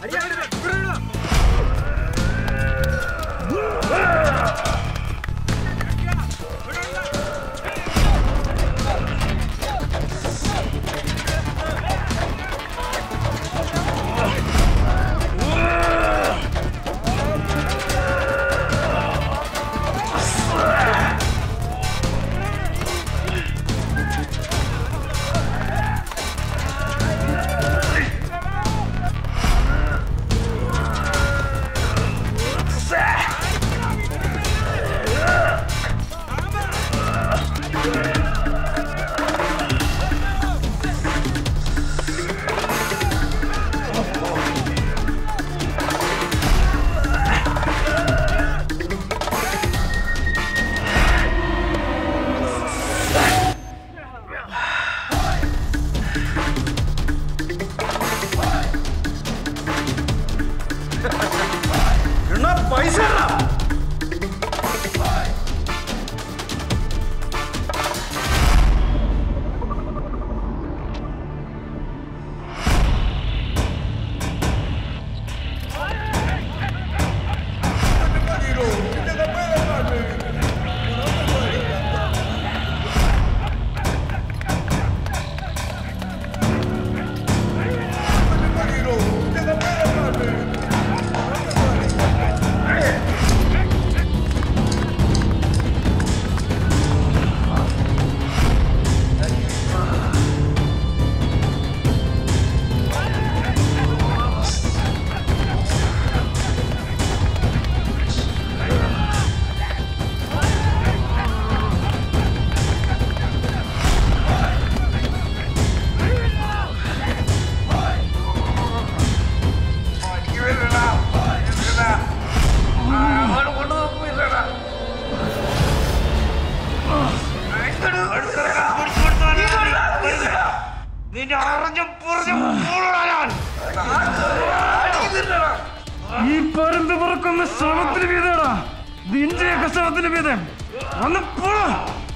പൈസ നിന്റെ അറിഞ്ഞും പുറഞ്ഞും ഈ പരന്ത് പറക്കുന്ന ശ്രമത്തിന് വീതടാ നിന്റെയൊക്കെ ശ്രമത്തിന് വീതം ഒന്ന് പോടാ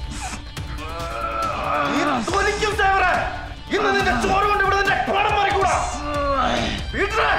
ഇന്ന് നിന്റെ ചോറ് കൊണ്ട് ഇവിടെ നിന്റെ പണം മറിക്കൂടാ വീട്ടിലെ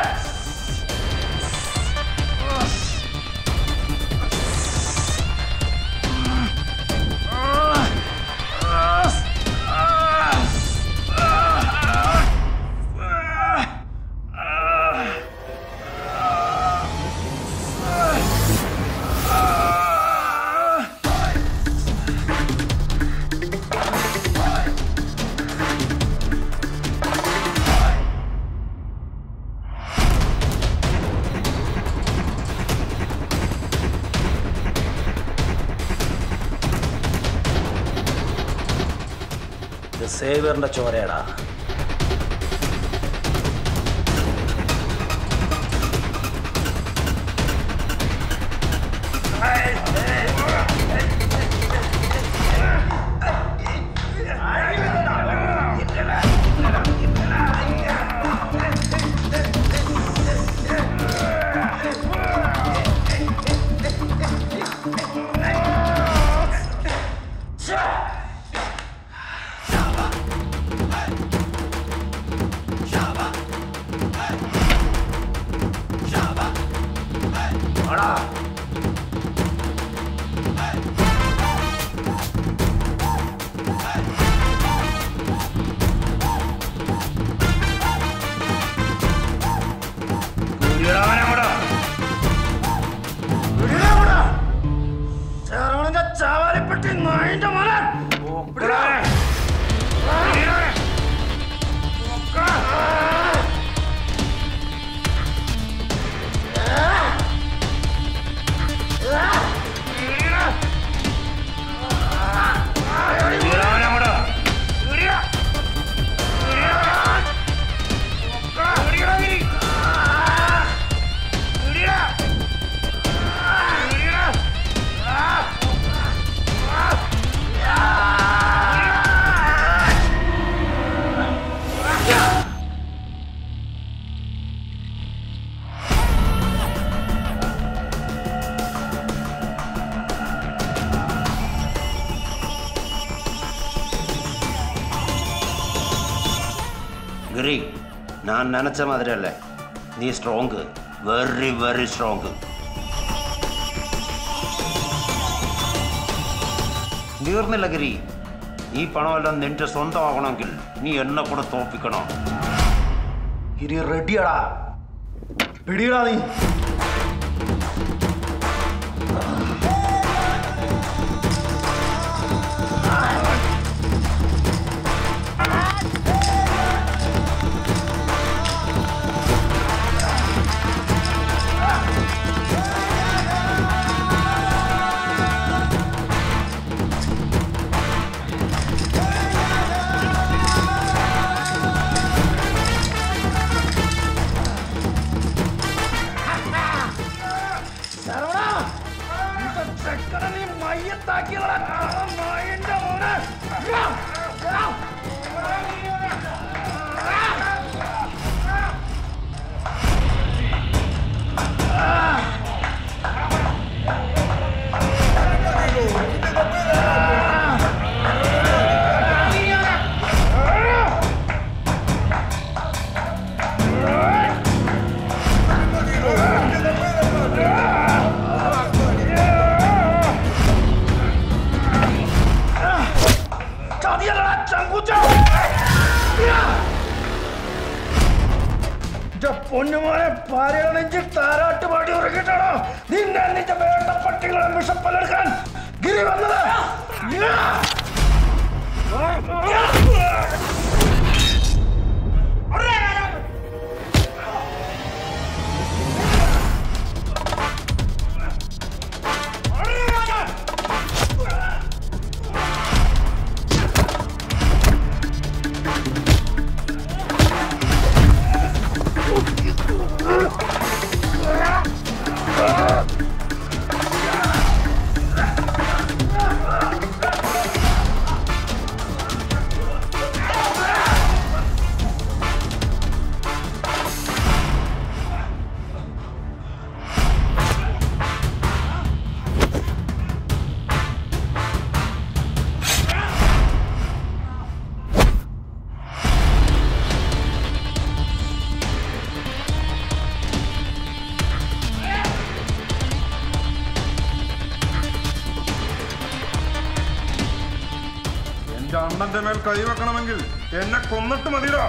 ഇത് സേവറിന്റെ ചോരയടാ ചാവാലിപ്പെട്ടി നായിന്റെ മലൻ கிரி நான் நினச்ச மாதிரி அல்ல നീ സ്ട്രോങ് വെരി വെരി സ്ട്രോങ് തീർന്നില്ല ഗിരി ഈ പണമെല്ലാം നിന്റെ സ്വന്തമാകണമെങ്കിൽ നീ എന്നെ കൂടെ തോപ്പിക്കണം ഗിരി റെഡിയാടാ പിടിയടാ നീ ശരവണ നിന്റെ ചെക്കനെ നീ മയ്യത്താക്കിയതാ നായന്റെ മോനെ യാ, യാ. ചതിയല്ലടാ ചങ്കൂച്ച യാ. ഇന്റെ പൊന്നുമോനെ ഭാര്യയുടെ നെഞ്ചിൽ താരാട്ട് പാടി ഉറക്കിട്ടാണോ നിന്നെ നിന്റെ വേണ്ട പട്ടികളെ വിഷപ്പലെടുക്കാൻ ഗിരി വന്നത് യാ. യാ. എന്റെ അണ്ണന്റെ മേൽ കൈവെക്കണമെങ്കിൽ എന്നെ കൊന്നിട്ട് മതിയോ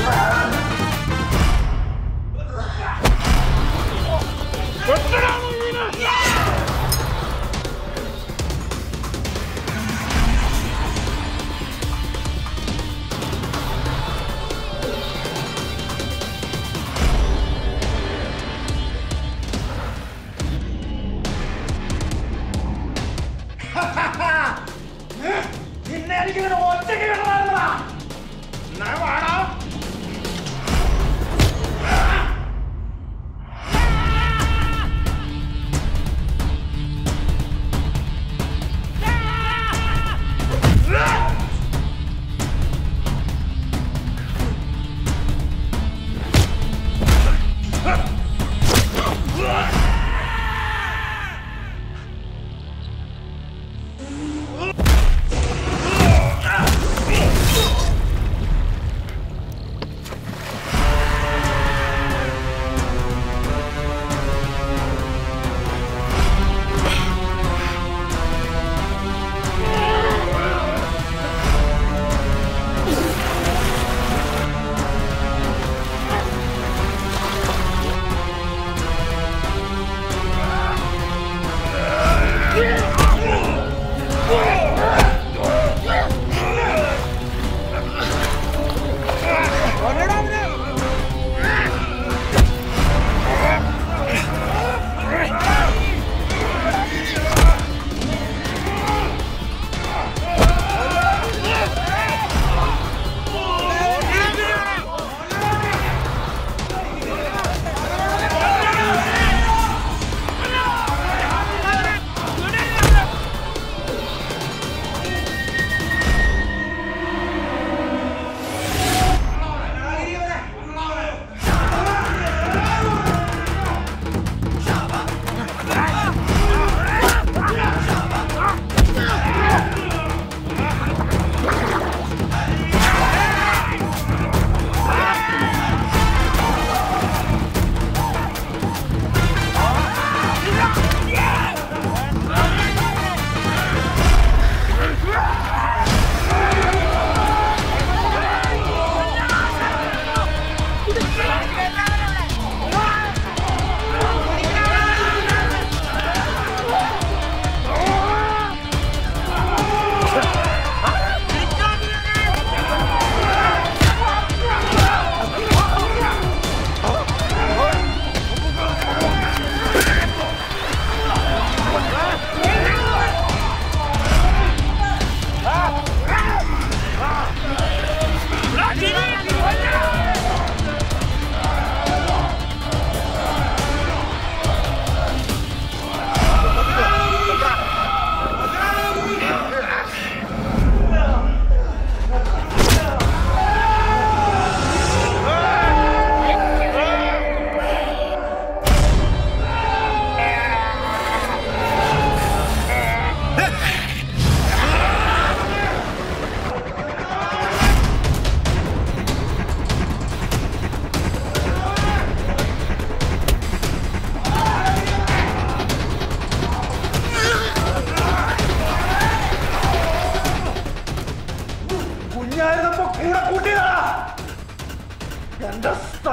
വെട്ടടാ നീ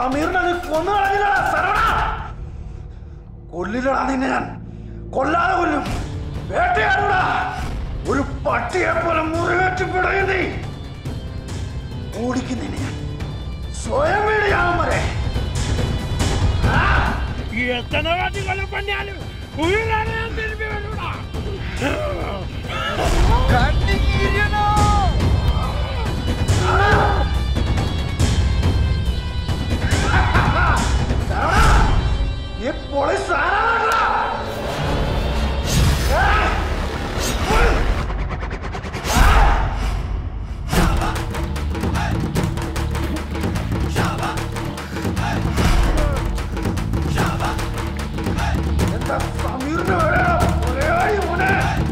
സമീറിനെ നീ കൊന്നു കളഞ്ഞില്ലടാ സരവണ കൊല്ലില്ലടാ നിന്നെ ഞാൻ കൊല്ലാതെ കൊല്ലും വേട്ടയാടൂടാ ഒരു പട്ടിയെ പോലെ മുറിവേറ്റ് പിടയും നീ ഓടിക്കുന്നതിന് ഞാൻ സ്വയം വീടിയാവും വരെ எத்தனை வாட்டி கொலை பண்ணாலும் உயிரான திரும்பி வருடா ഈ പൊളി സാധനമാണല്ലോ. എന്താ സമീറിന് വേണം ഒരേ മോനെ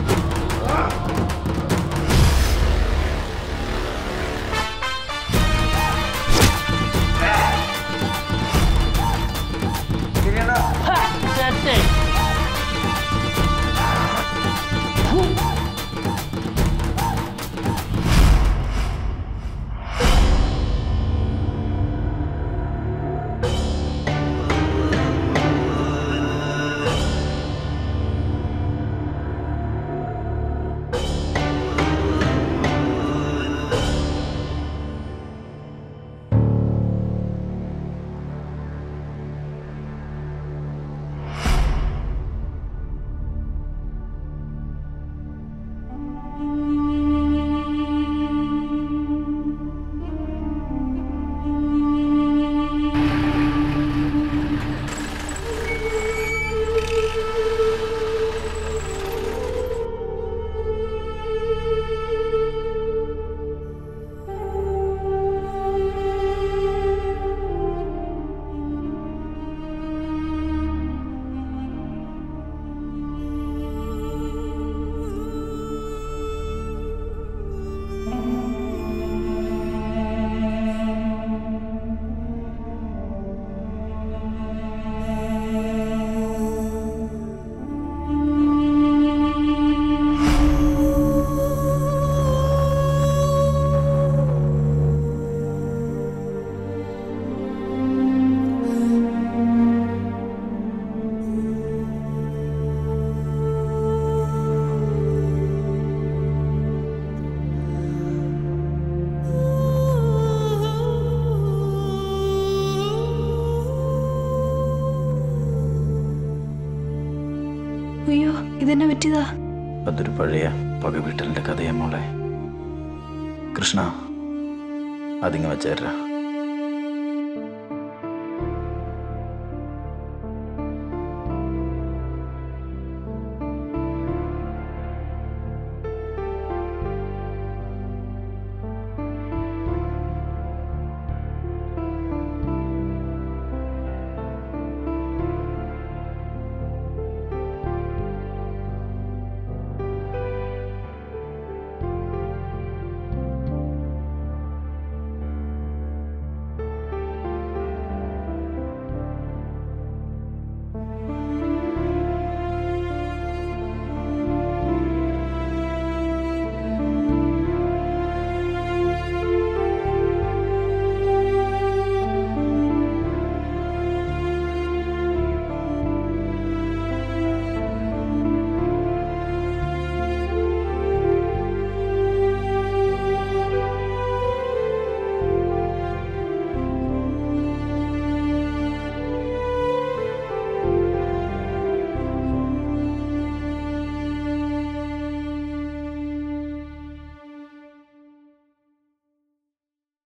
അയ്യോ ഇതെന്നെ പറ്റിയതാ അതൊരു പഴയ പകവീട്ടലിൻ്റെ കഥയാ മോളെ കൃഷ്ണ അതിങ്ങ് വെച്ചേരാ